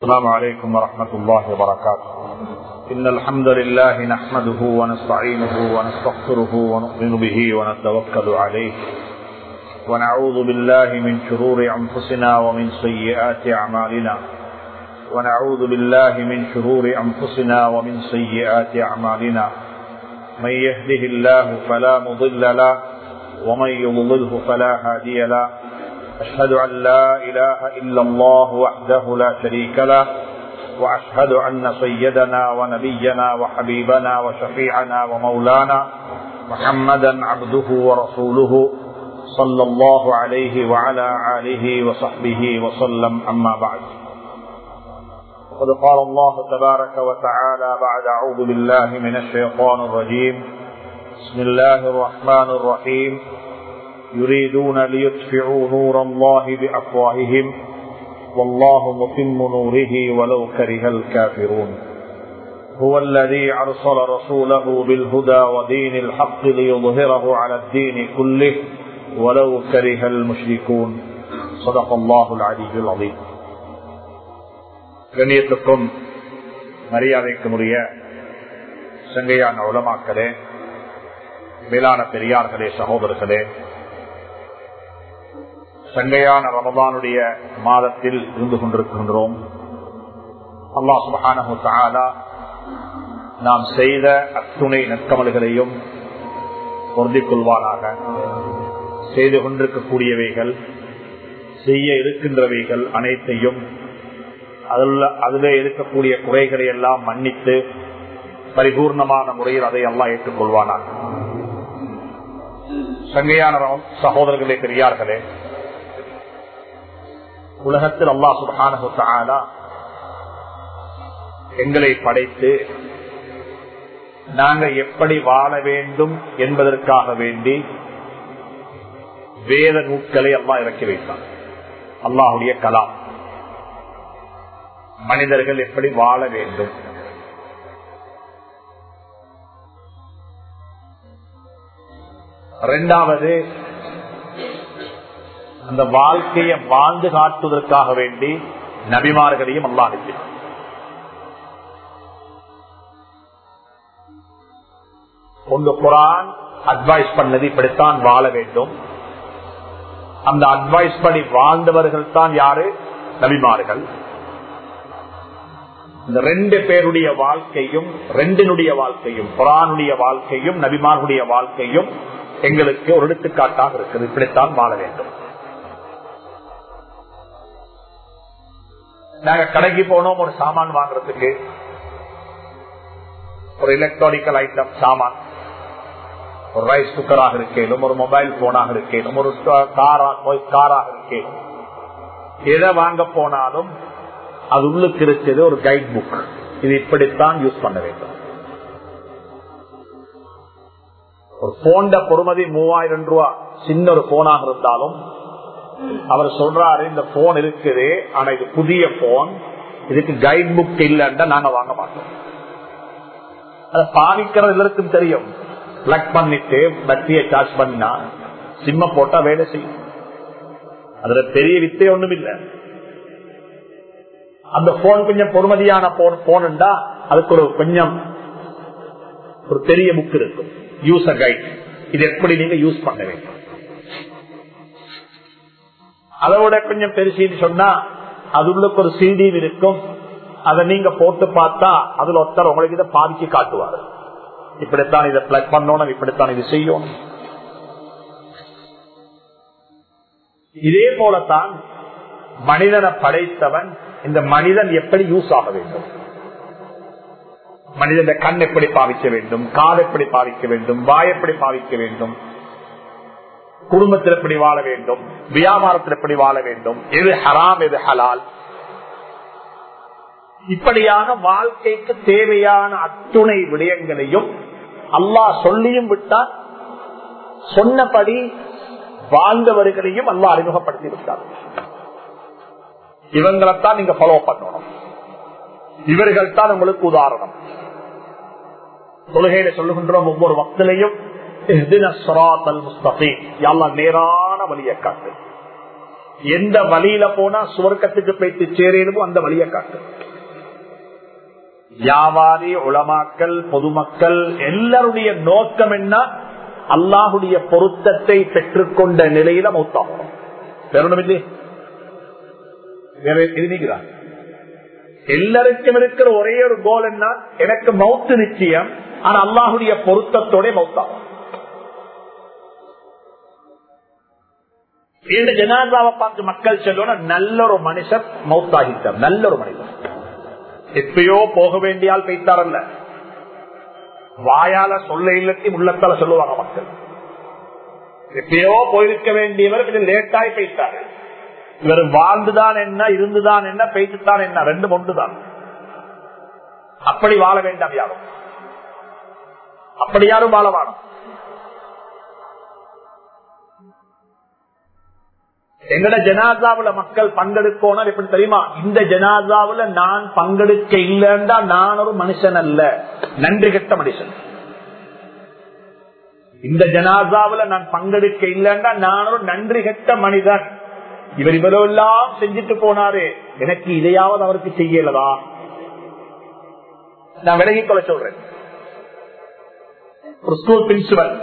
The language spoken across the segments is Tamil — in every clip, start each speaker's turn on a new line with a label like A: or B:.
A: السلام عليكم ورحمة الله وبركاته إن الحمد لله نحمده ونستعينه ونستغفره ونؤمن به ونتوكل عليه ونعوذ بالله من شرور أنفسنا ومن سيئات أعمالنا ونعوذ بالله من شرور أنفسنا ومن سيئات أعمالنا من يهده الله فلا مضل له ومن يضلله فلا هادي له أشهد أن لا إله إلا الله وحده لا شريك له وأشهد أن سيدنا ونبينا وحبيبنا وشفيعنا ومولانا محمدا عبده ورسوله صلى الله عليه وعلى آله وصحبه وسلم أما بعد وقد قال الله تبارك وتعالى بعد أعوذ بالله من الشيطان الرجيم بسم الله الرحمن الرحيم يريدون ليطفئوا نور الله بأفواههم والله متم نوره ولو كره الكافرون هو الذي أرسل رسوله بالهدى ودين الحق ليظهره على الدين كله ولو كره المشركون صدق الله العلي العظيم கண்ணியத்துக்கும் மரியாதைக்கும் உரிய சங்கையான உலமாக்களே மேலான பெரியார்களே சகோதரர்களே சங்கையான ரமதானுடைய மாதத்தில் இருந்து கொண்டிருக்கின்றோம் அல்லா சுபஹானா நாம் செய்த அத்துணை நற்கமல்களையும் பொருந்திக் கொள்வானாக செய்து கொண்டிருக்கக்கூடியவைகள் செய்ய இருக்கின்றவைகள் அனைத்தையும் அதில் இருக்கக்கூடிய குறைகளை எல்லாம் மன்னித்து பரிபூர்ணமான முறையில் அதை எல்லாம் ஏற்றுக்கொள்வானாக சங்கையான சகோதரர்களே பெரியார்களே உலகத்தில் அல்லா சுபான எங்களை படைத்து நாங்கள் எப்படி வாழ வேண்டும் என்பதற்காக வேண்டி வேத நூட்களை அல்லா இறக்கி வைத்தார் அல்லாஹுடைய கலாம் மனிதர்கள் எப்படி வாழ வேண்டும் இரண்டாவது அந்த வாழ்க்கையை வாழ்ந்து காட்டுவதற்காக வேண்டி நபிமார்களையும் அல்லா அனுப்பினார் ஒன்று குரான் அட்வைஸ் பண்ணது இப்படித்தான் வாழ வேண்டும் அந்த அட்வைஸ் படி வாழ்ந்தவர்கள் தான் யாரு நபிமார்கள் இந்த ரெண்டு பேருடைய வாழ்க்கையும் ரெண்டினுடைய வாழ்க்கையும் குரானுடைய வாழ்க்கையும் நபிமார்களுடைய வாழ்க்கையும் எங்களுக்கு ஒரு எடுத்துக்காட்டாக இருக்குது இப்படித்தான் வாழ வேண்டும் நாங்க கடைக்கு போனோம் ஒரு சாமான் வாங்குறதுக்கு ஒரு எலக்ட்ரானிக்கல் ஐட்டம் சாமான் ஒரு ரைஸ் குக்கராக இருக்கேனும் ஒரு மொபைல் போனாக இருக்கேனும் ஒரு காராக இருக்கேனும் எதை வாங்க போனாலும் அது உள்ளுக்கு இருக்கிறது ஒரு கைட் புக் இது இப்படித்தான் யூஸ் பண்ண வேண்டும் ஒரு போண்ட பொறுமதி மூவாயிரம் ரூபாய் சின்ன ஒரு போனாக இருந்தாலும் அவர் சொல்றாரு இந்த போன் இருக்குது ஆனா இது புதிய போன் இதுக்கு கைட் புக் இல்லைன்னா நாங்க வாங்க மாட்டோம் அதை பாவிக்கிறது எல்லாருக்கும் தெரியும் பிளக் பண்ணிட்டு பேட்டரிய சார்ஜ் பண்ணினா சிம்ம போட்டா வேலை செய்யும் அதுல பெரிய வித்தை ஒண்ணும் இல்லை அந்த போன் கொஞ்சம் பொறுமதியான போன் போனுண்டா அதுக்கு ஒரு கொஞ்சம் ஒரு பெரிய புக் இருக்கும் யூசர் கைட் இது எப்படி நீங்க யூஸ் பண்ண வேண்டும் அதோட கொஞ்சம் பெருசின்னு சொன்னா அது உள்ளுக்கு ஒரு சிடி இருக்கும் அதை நீங்க போட்டு பார்த்தா அதுல ஒருத்தர் உங்களுக்கு இதை பாதிச்சு காட்டுவாரு இப்படித்தான் இதை பிளக் பண்ணணும் இப்படித்தான் இது செய்யணும் இதே போலத்தான் மனிதனை படைத்தவன் இந்த மனிதன் எப்படி யூஸ் ஆக வேண்டும் மனிதன் கண் எப்படி பாவிக்க வேண்டும் கால் எப்படி பாவிக்க வேண்டும் வாய் எப்படி பாவிக்க வேண்டும் குடும்பத்தில் எப்படி வாழ வேண்டும் வியாபாரத்தில் எப்படி வாழ வேண்டும் எது ஹராம் எது ஹலால் இப்படியாக வாழ்க்கைக்கு தேவையான அத்துணை விடயங்களையும் அல்லாஹ் சொல்லியும் விட்டார் சொன்னபடி வாழ்ந்தவர்களையும் அல்லாஹ் அறிமுகப்படுத்தி விட்டார் இவங்களைத்தான் நீங்க ஃபாலோ பண்ணணும் இவர்கள் தான் உங்களுக்கு உதாரணம் தொழுகையில சொல்லுகின்றோம் ஒவ்வொரு வக்திலையும் நேரான வழியை காட்டு எந்த வழியில போனா சுவர்க்கத்துக்கு போயிட்டு சேரணுமோ அந்த வழியை காட்டு வியாபாரி உளமாக்கல் பொதுமக்கள் எல்லாருடைய நோக்கம் என்ன அல்லாஹுடைய பொருத்தத்தை பெற்றுக்கொண்ட நிலையில மௌத்தாகும் வேறொன்றுமில்லை வேற எதுனிக்கிறார் எல்லாருக்கும் இருக்கிற ஒரே ஒரு கோல் என்ன எனக்கு மௌத்து நிச்சயம் ஆனா அல்லாஹுடைய பொருத்தத்தோட மௌத்தாகும் இந்த ஜனாதாவை பார்த்து மக்கள் சொல்லணும் நல்ல ஒரு மனுஷர் மௌத்தாகிட்டார் நல்ல ஒரு மனிதர் எப்பயோ போக வேண்டியால் பெய்தாரல்ல வாயால சொல்ல இல்லத்தி உள்ளத்தால சொல்லுவாங்க மக்கள் எப்பயோ போயிருக்க வேண்டியவர் கொஞ்சம் லேட்டாய் பெய்தாரு இவர் வாழ்ந்துதான் என்ன இருந்துதான் என்ன பெய்துதான் என்ன ரெண்டு ஒன்றுதான் அப்படி வாழ வேண்டாம் யாரும் அப்படி யாரும் வாழ வேணும் எங்கட ஜனாதாவுல மக்கள் பங்கெடுக்கணும் எப்படி தெரியுமா இந்த ஜனாதாவுல நான் பங்கெடுக்க இல்லைன்னா நான் ஒரு மனுஷன் அல்ல நன்றி கெட்ட மனுஷன் இந்த ஜனாதாவுல நான் பங்கெடுக்க இல்லைன்னா நான் ஒரு நன்றி கெட்ட மனிதன் இவர் இவரெல்லாம் செஞ்சுட்டு போனாரு எனக்கு இதையாவது அவருக்கு செய்யலதா நான் விலகிக் கொள்ள சொல்றேன் ஒரு ஸ்கூல் பிரின்சிபல்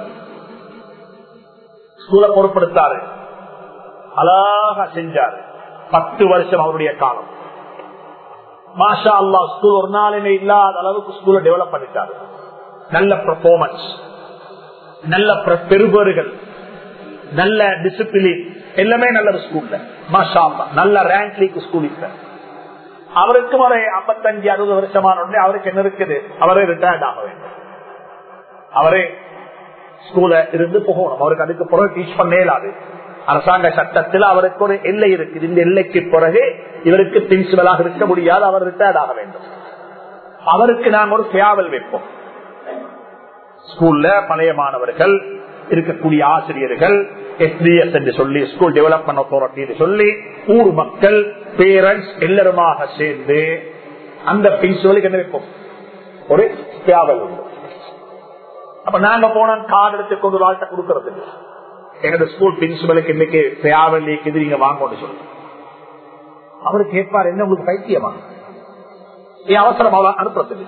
A: ஸ்கூலை பொருட்படுத்தாரு அழகா செஞ்சாரு பத்து வருஷம் அவருடைய காலம் மாஷா அல்லா ஸ்கூல் ஒரு நாளுமே இல்லாத அளவுக்கு ஸ்கூலை டெவலப் பண்ணிட்டாரு நல்ல பெர்ஃபார்மன்ஸ் நல்ல பெறுபேறுகள் நல்ல டிசிப்ளின் எல்லாமே நல்ல ஸ்கூல்ல மாஷா அல்லா நல்ல ரேங்க் லீக் ஸ்கூல் இல்ல அவருக்கும் ஒரு ஐம்பத்தஞ்சு அறுபது வருஷமான உடனே அவருக்கு என்ன இருக்குது அவரே ரிட்டையர்ட் ஆக வேண்டும் அவரே ஸ்கூல இருந்து போகணும் அவருக்கு அதுக்கு பிறகு டீச் பண்ண இயலாது அரசாங்க சட்டத்தில் அவருக்கு ஒரு எல்லை இருக்குது இந்த எல்லைக்கு பிறகு இவருக்கு பிரின்சிபலாக இருக்க முடியாது அவர் ரிட்டையர்ட் ஆக வேண்டும் அவருக்கு நாங்கள் ஒரு ஃபேவல் வைப்போம் ஸ்கூல்ல பழைய மாணவர்கள் இருக்கக்கூடிய ஆசிரியர்கள் எஸ்டிஎஸ் என்று சொல்லி ஸ்கூல் டெவலப்மெண்ட் அத்தாரிட்டி சொல்லி ஊர் மக்கள் பேரண்ட்ஸ் எல்லாருமாக சேர்ந்து அந்த பிரின்சிபலுக்கு என்ன வைப்போம் ஒரு ஃபேவல் உண்டு அப்ப நாங்க போன கார்டு எடுத்துக்கொண்டு வாழ்க்கை கொடுக்கறது எங்க ஸ்கூல் பிரின்சிபலுக்கு இன்னைக்கு ஃபேவல் இருக்குது நீங்க வாங்கன்னு சொல்லுங்க அவரு கேட்பார் என்ன உங்களுக்கு பைத்தியமா ஏன் அவசரம் அவ அனுப்புறதுக்கு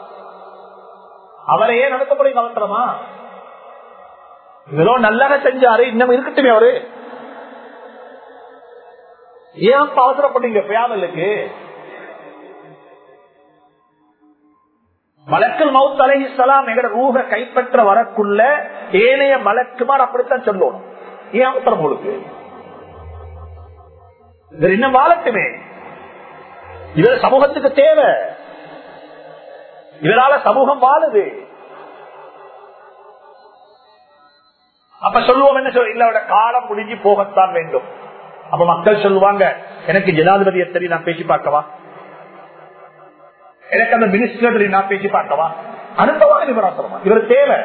A: அவரை ஏன் நடத்தப்படுங்க அவசரமா இதோ நல்லக செஞ்சாரு இன்னும் இருக்கட்டுமே அவரு ஏன் அவசரப்பட்டீங்க ஃபேவலுக்கு மலக்கல் மவுத் அலைஹிஸ்லாம் எங்கட ரூக கைப்பற்ற வரக்குள்ள ஏனைய மலக்குமார் அப்படித்தான் சொல்லணும் ஏன் அவசரம் உங்களுக்கு இவர் இன்னும் வாழட்டுமே இவர் சமூகத்துக்கு தேவை இதனால சமூகம் வாழுது அப்ப சொல்லுவோம் என்ன சொல்ல இல்ல காலம் முடிஞ்சு போகத்தான் வேண்டும் அப்ப மக்கள் சொல்லுவாங்க எனக்கு ஜனாதிபதியை தெரியும் நான் பேசி பார்க்கவா எனக்கு அந்த மினிஸ்டர் நான் பேசி பார்க்கவா அனுப்பவா நிபராசனமா இவர் தேவை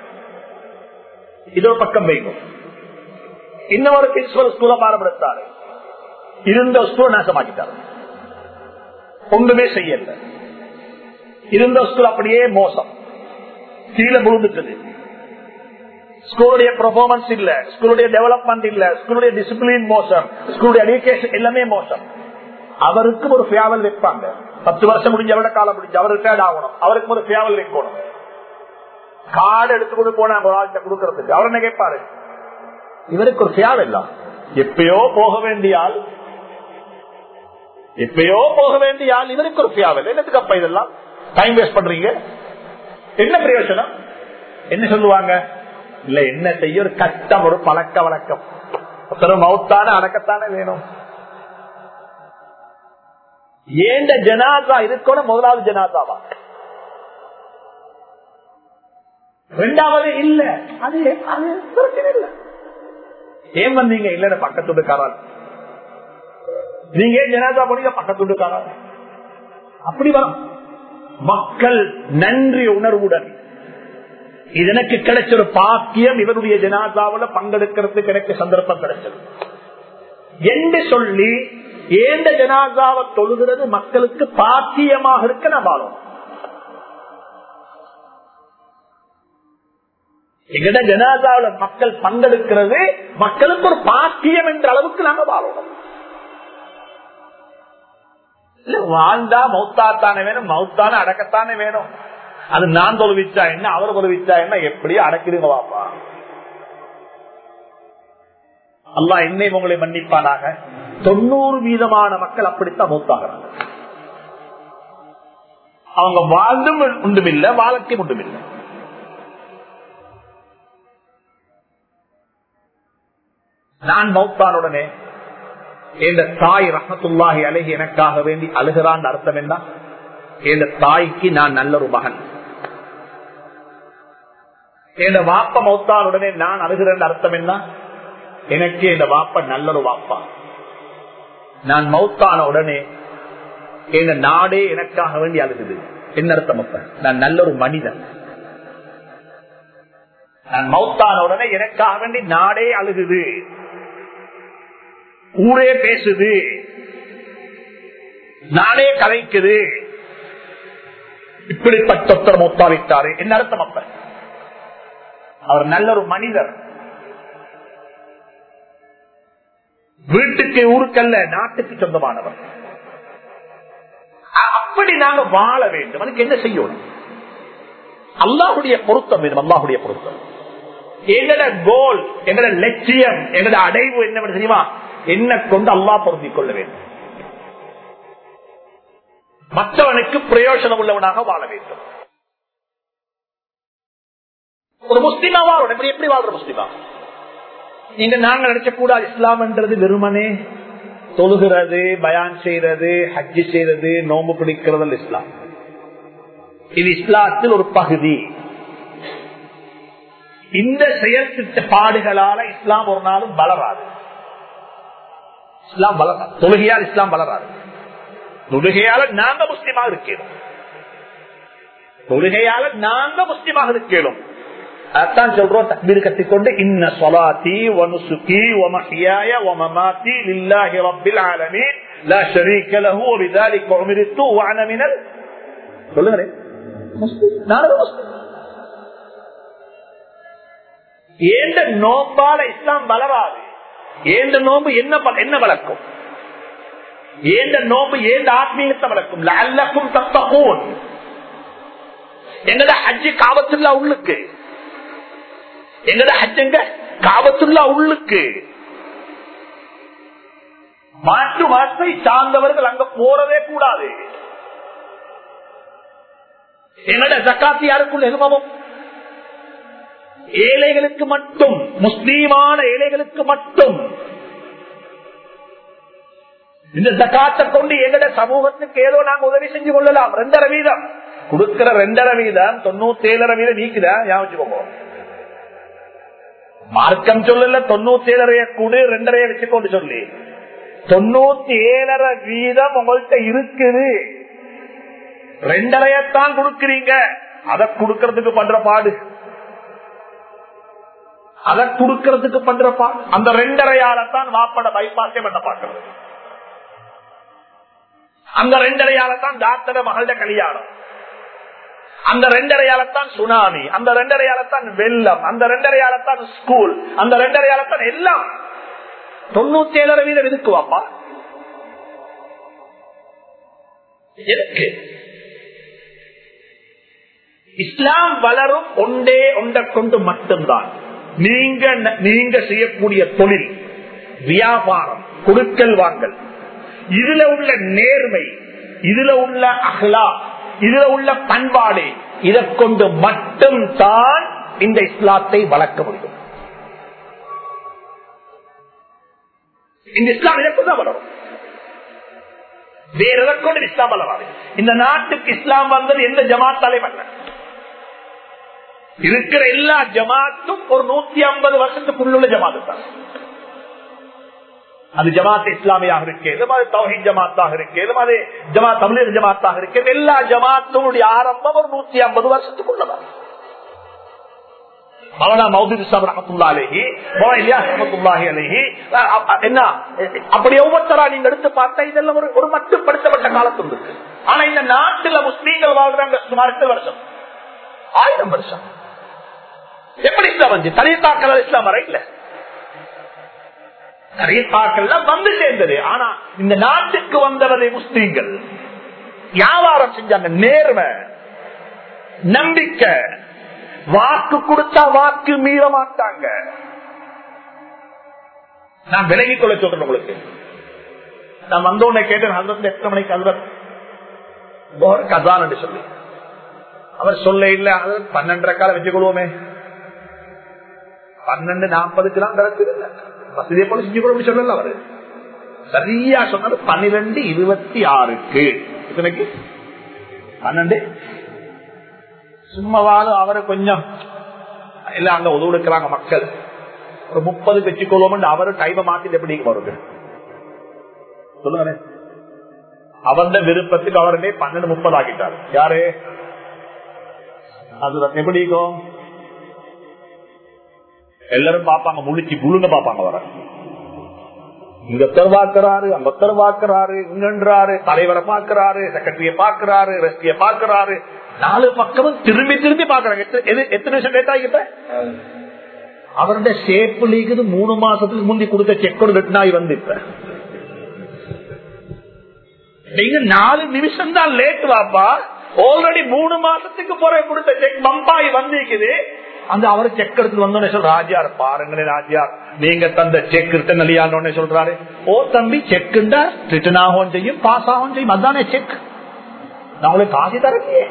A: இதோ பக்கம் வைக்கும் இன்னொரு பிரின்சிபல் ஸ்கூல பாரப்படுத்தாரு இருந்த ஸ்கூல் நாசமாக்கிட்டாரு ஒன்றுமே செய்யல இருந்த ஸ்கூல் அப்படியே மோசம் கீழே விழுந்துட்டது ஸ்கூலுடைய பெர்ஃபார்மன்ஸ் இல்ல ஸ்கூலுடைய டெவலப்மெண்ட் இல்ல ஸ்கூலுடைய டிசிப்ளின் மோசம் ஸ்கூலுடைய எஜுகேஷன் எல்லாமே மோசம் அவருக்கு ஒரு ஃபேவல் வைப்பாங்க பத்து வருஷம் முடிஞ்ச அவரோட காலம் முடிஞ்சு அவர் ரிட்டையர்ட் ஆகணும் அவருக்கு ஒரு ஃபேவல் வைக்கணும் கார்டு எடுத்துக்கொண்டு போனாங்க ஒரு ஆள்கிட்ட கொடுக்கறதுக்கு அவர் என்ன கேட்பாரு இவருக்கு ஒரு ஃபேவல் இல்ல எப்பயோ போக வேண்டிய ஆள் எப்பயோ போக வேண்டிய ஆள் இவருக்கு ஒரு ஃபேவல் என்னத்துக்கு அப்ப இதெல்லாம் டைம் வேஸ்ட் பண்றீங்க என்ன பிரயோஜனம் என்ன சொல்லுவாங்க இல்ல என்ன செய்ய ஒரு கட்டம் ஒரு பழக்க வழக்கம் மவுத்தான அடக்கத்தானே வேணும் ஏண்ட ஜனாதா இருக்கணும் முதலாவது ஜனாதாவா ரெண்டாவது இல்ல அது அது பிரச்சனை இல்ல ஏன் வந்தீங்க இல்ல பக்கத்துக்காரர் நீங்க ஏன் ஜனாதா போனீங்க பக்கத்துக்காரர் அப்படி வரும் மக்கள் நன்றி உணர்வுடன் இது எனக்கு கிடைச்ச ஒரு பாக்கியம் இவருடைய ஜனாதாவில் பங்கெடுக்கிறதுக்கு எனக்கு சந்தர்ப்பம் கிடைச்சது என்று சொல்லி ஏந்த ஜனாதாவை தொழுகிறது மக்களுக்கு பாக்கியமாக இருக்க நான் வாழும் எங்கட ஜனாதாவில் மக்கள் பங்கெடுக்கிறது மக்களுக்கு ஒரு பாக்கியம் என்ற அளவுக்கு நாங்க வாழணும் இல்ல வாழ்ந்தா மௌத்தாத்தானே வேணும் மௌத்தான அடக்கத்தானே வேணும் அது நான் தொழுவிச்சா என்ன அவர் தொழுவிச்சா என்ன எப்படி அடக்கிடுங்க வாப்பா அல்லா என்னை உங்களை மன்னிப்பானாக தொண்ணூறு வீதமான மக்கள் அப்படித்தான் மூத்தாகிறாங்க அவங்க வாழ்ந்தும் உண்டுமில்லை வாழ்க்கை உண்டுமில்லை நான் மௌத்தானுடனே எந்த தாய் ரஹத்துல்லாஹி அழகி எனக்காக வேண்டி அழுகிறான் அர்த்தம் என்ன எந்த தாய்க்கு நான் நல்ல ஒரு மகன் என் வாப்ப மௌத்தானுடனே நான் அழுகிறேன் அர்த்தம் என்ன எனக்கு இந்த வாப்ப நல்ல ஒரு வாப்பா நான் மௌத்தான உடனே எங்க நாடே எனக்காக வேண்டி அழுகுது என்ன அர்த்தம் அப்ப நான் நல்ல ஒரு மனிதன் நான் மௌத்தான உடனே எனக்காக வேண்டி நாடே அழுகுது ஊரே பேசுது நாடே கலைக்குது இப்படிப்பட்ட மௌத்தாவிட்டாரு என்ன அர்த்தம் அப்ப அவர் நல்ல ஒரு மனிதர் வீட்டுக்கு ஊருக்கல்ல நாட்டுக்கு சொந்தமானவர் அப்படி நாங்க வாழ வேண்டும் அதுக்கு என்ன செய்யணும் அல்லாஹுடைய பொருத்தம் வேணும் அல்லாஹுடைய பொருத்தம் எங்கட கோல் எங்கட லட்சியம் எங்கட அடைவு என்ன தெரியுமா என்ன கொண்டு அல்லாஹ் பொருந்திக் கொள்ள வேண்டும் மற்றவனுக்கு பிரயோஜனம் உள்ளவனாக வாழ வேண்டும் ஒரு முஸ்லிமா வாழணும் எப்படி வாழ்ற முஸ்லிமா நீங்க நாங்க நினைச்ச கூடாது இஸ்லாம்ன்றது வெறுமனே தொழுகிறது பயான் செய்யறது ஹஜ்ஜி செய்யறது நோம்பு பிடிக்கிறது இஸ்லாம் இது இஸ்லாத்தில் ஒரு பகுதி இந்த செயல் திட்ட பாடுகளால இஸ்லாம் ஒரு நாளும் வளராது இஸ்லாம் வளராது தொழுகையால் இஸ்லாம் வளராது தொழுகையால நாங்க முஸ்லிமாக இருக்கிறோம் தொழுகையால நாங்க முஸ்லிமாக இருக்கிறோம் அதான் சொல்றோம் தக்பீர் கட்டிக்கொண்டு இன்ன சொலாத்தி வனுசுகி வமஹியாய வமமாத்தி லில்லாஹி ரப்பில் ஆலமீன் லா ஷரீக லஹு வபிதாலிக உமிர்து வஅன மினல் சொல்லுங்க முஸ்லிம் நான் முஸ்லிம் ஏண்ட நோம்பால இஸ்லாம் வளராது ஏண்ட நோம்பு என்ன என்ன வளர்க்கும் ஏண்ட நோம்பு ஏண்ட ஆத்மீகத்தை வளர்க்கும் அல்லக்கும் தப்பகூன் எங்கட ஹஜ்ஜி காபத்துல்லா உள்ளுக்கு எங்கட ஹஜ்ஜங்க காபத்துல்லா உள்ளுக்கு மாற்று மதத்தை சார்ந்தவர்கள் அங்க போறதே கூடாது எங்கட ஜக்காத்து யாருக்குள்ள எதுவும் ஏழைகளுக்கு மட்டும் முஸ்லீமான ஏழைகளுக்கு மட்டும் இந்த ஜக்காத்தை கொண்டு எங்கட சமூகத்துக்கு ஏதோ நாங்க உதவி செஞ்சு கொள்ளலாம் ரெண்டரை வீதம் கொடுக்கிற ரெண்டரை வீதம் தொண்ணூத்தி ஏழரை வீதம் நீக்குதா ஞாபகம் மார்க்கம் சொல்லல தொண்ணூத்தி ஏழரைய கூடு ரெண்டரைய வச்சுக்கொண்டு சொல்லி தொண்ணூத்தி ஏழரை வீதம் உங்கள்கிட்ட இருக்குது ரெண்டரையத்தான் கொடுக்கிறீங்க அதை கொடுக்கறதுக்கு பண்ற பாடு அதை கொடுக்கறதுக்கு பண்ற பாடு அந்த ரெண்டரையாலத்தான் வாப்பட பைபாஸே பண்ண பாக்குறது அந்த ரெண்டரையாலத்தான் டாக்டர மகள கல்யாணம் அந்த ரெண்டரையாலத்தான் சுனாமி அந்த ரெண்டரையாலத்தான் வெள்ளம் அந்த ரெண்டரையாலத்தான் ஸ்கூல் அந்த ரெண்டரையாலத்தான் எல்லாம் தொண்ணூத்தி ஏழரை வீதம் எதுக்கு வாப்பா எதுக்கு இஸ்லாம் வளரும் ஒன்றே ஒன்றை கொண்டு மட்டும்தான் நீங்க நீங்க செய்யக்கூடிய தொழில் வியாபாரம் கொடுக்கல் வாங்கல் இதுல உள்ள நேர்மை இதுல உள்ள அகலா இதுல உள்ள பண்பாடு இதை கொண்டு மட்டும் தான் இந்த இஸ்லாத்தை வளர்க்க முடியும் இந்த இஸ்லாம் இதற்குதான் வளரும் வேற எதற்கொண்டு இஸ்லாம் வளராது இந்த நாட்டுக்கு இஸ்லாம் வந்தது எந்த ஜமாத்தாலே வரல இருக்கிற எல்லா ஜமாத்தும் ஒரு நூத்தி ஐம்பது வருஷத்துக்குள்ள ஜமாத்து தான் அது ஜமாத் இஸ்லாமியாக இருக்கிறது அது தௌஹித் ஜமாத்தாக இருக்கிறது அது ஜமாத் தமிழர் ஜமாத்தாக இருக்கிறது எல்லா ஜமாத்தினுடைய ஆரம்பம் ஒரு நூத்தி ஐம்பது வருஷத்துக்குள்ளதான் மௌனா மௌதூத் இஸ்லாம் ரஹமத்துல்லா அலேஹி மௌனா இலியாஸ் ரஹமத்துல்லாஹி அலேஹி என்ன அப்படி ஒவ்வொருத்தரா நீங்க எடுத்து பார்த்தா இதெல்லாம் ஒரு ஒரு மட்டுப்படுத்தப்பட்ட காலத்து இருக்கு ஆனா இந்த நாட்டுல முஸ்லீம்கள் வாழ்றாங்க சுமார் எட்டு வருஷம் ஆயிரம் வருஷம் எப்படி இஸ்லாம் வந்து தனித்தாக்கல் இஸ்லாம் வர இல்ல தரீக்காக்கள் வந்து சேர்ந்தது ஆனா இந்த நாட்டுக்கு வந்தவரை முஸ்லீம்கள் வியாபாரம் செஞ்சாங்க நேர்மை நம்பிக்கை வாக்கு கொடுத்தா வாக்கு மீற மாட்டாங்க நான் விலகிக் கொள்ள சொல்றேன் உங்களுக்கு நான் வந்தோடனே கேட்டேன் ஹசரத் எத்தனை மணிக்கு ஹசரத் கதான் என்று சொல்லி அவர் சொல்ல இல்ல அது பன்னெண்டரை காலம் வச்சுக் கொள்வோமே பன்னெண்டு நாற்பதுக்கு தான் கிடக்குது வசதியை போல செஞ்சு கொள்ள சொல்லல அவரு சரியா சொன்னது பன்னிரெண்டு இருபத்தி ஆறுக்கு இத்தனைக்கு பன்னெண்டு சும்மாவாலும் அவரை கொஞ்சம் இல்ல அங்க உதவுடுக்கிறாங்க மக்கள் ஒரு முப்பது வச்சுக்கொள்வோம் அவரு டைமை மாத்தி எப்படி வருது சொல்லுங்க அவருடைய விருப்பத்துக்கு அவருமே பன்னெண்டு முப்பது ஆகிட்டாரு யாரு அது எப்படி இருக்கும் எல்லாரும் பாப்பாங்க முழிச்சு புழுங்க பாப்பாங்க வர இங்க ஒருத்தர் பாக்குறாரு அங்க ஒருத்தர் பாக்குறாரு இங்கன்றாரு தலைவரை பாக்குறாரு செக்ரட்டரிய பாக்குறாரு ரெஸ்டிய பாக்குறாரு நாலு பக்கமும் திரும்பி திரும்பி பாக்குறாங்க எத்தனை வருஷம் லேட் ஆகிட்ட அவருடைய சேப்பு லீக்குது மூணு மாசத்துக்கு முந்தி கொடுத்த செக்கோடு வெட்டினாய் வந்து இப்ப நீங்க நாலு நிமிஷம் தான் லேட் வாப்பா ஆல்ரெடி மூணு மாசத்துக்கு பிறகு கொடுத்த செக் பம்பாய் வந்திருக்குது அந்த அவர் செக் எடுத்து வந்தோடனே சொல்ற ராஜார் பாருங்களேன் ராஜார் நீங்க தந்த செக் ரிட்டன் அழியான்னு சொல்றாரு ஓ தம்பி செக் ரிட்டன் ஆகும் செய்யும் பாஸ் ஆகும் செய்யும் அதானே செக் நான் உங்களுக்கு காசு தரலையே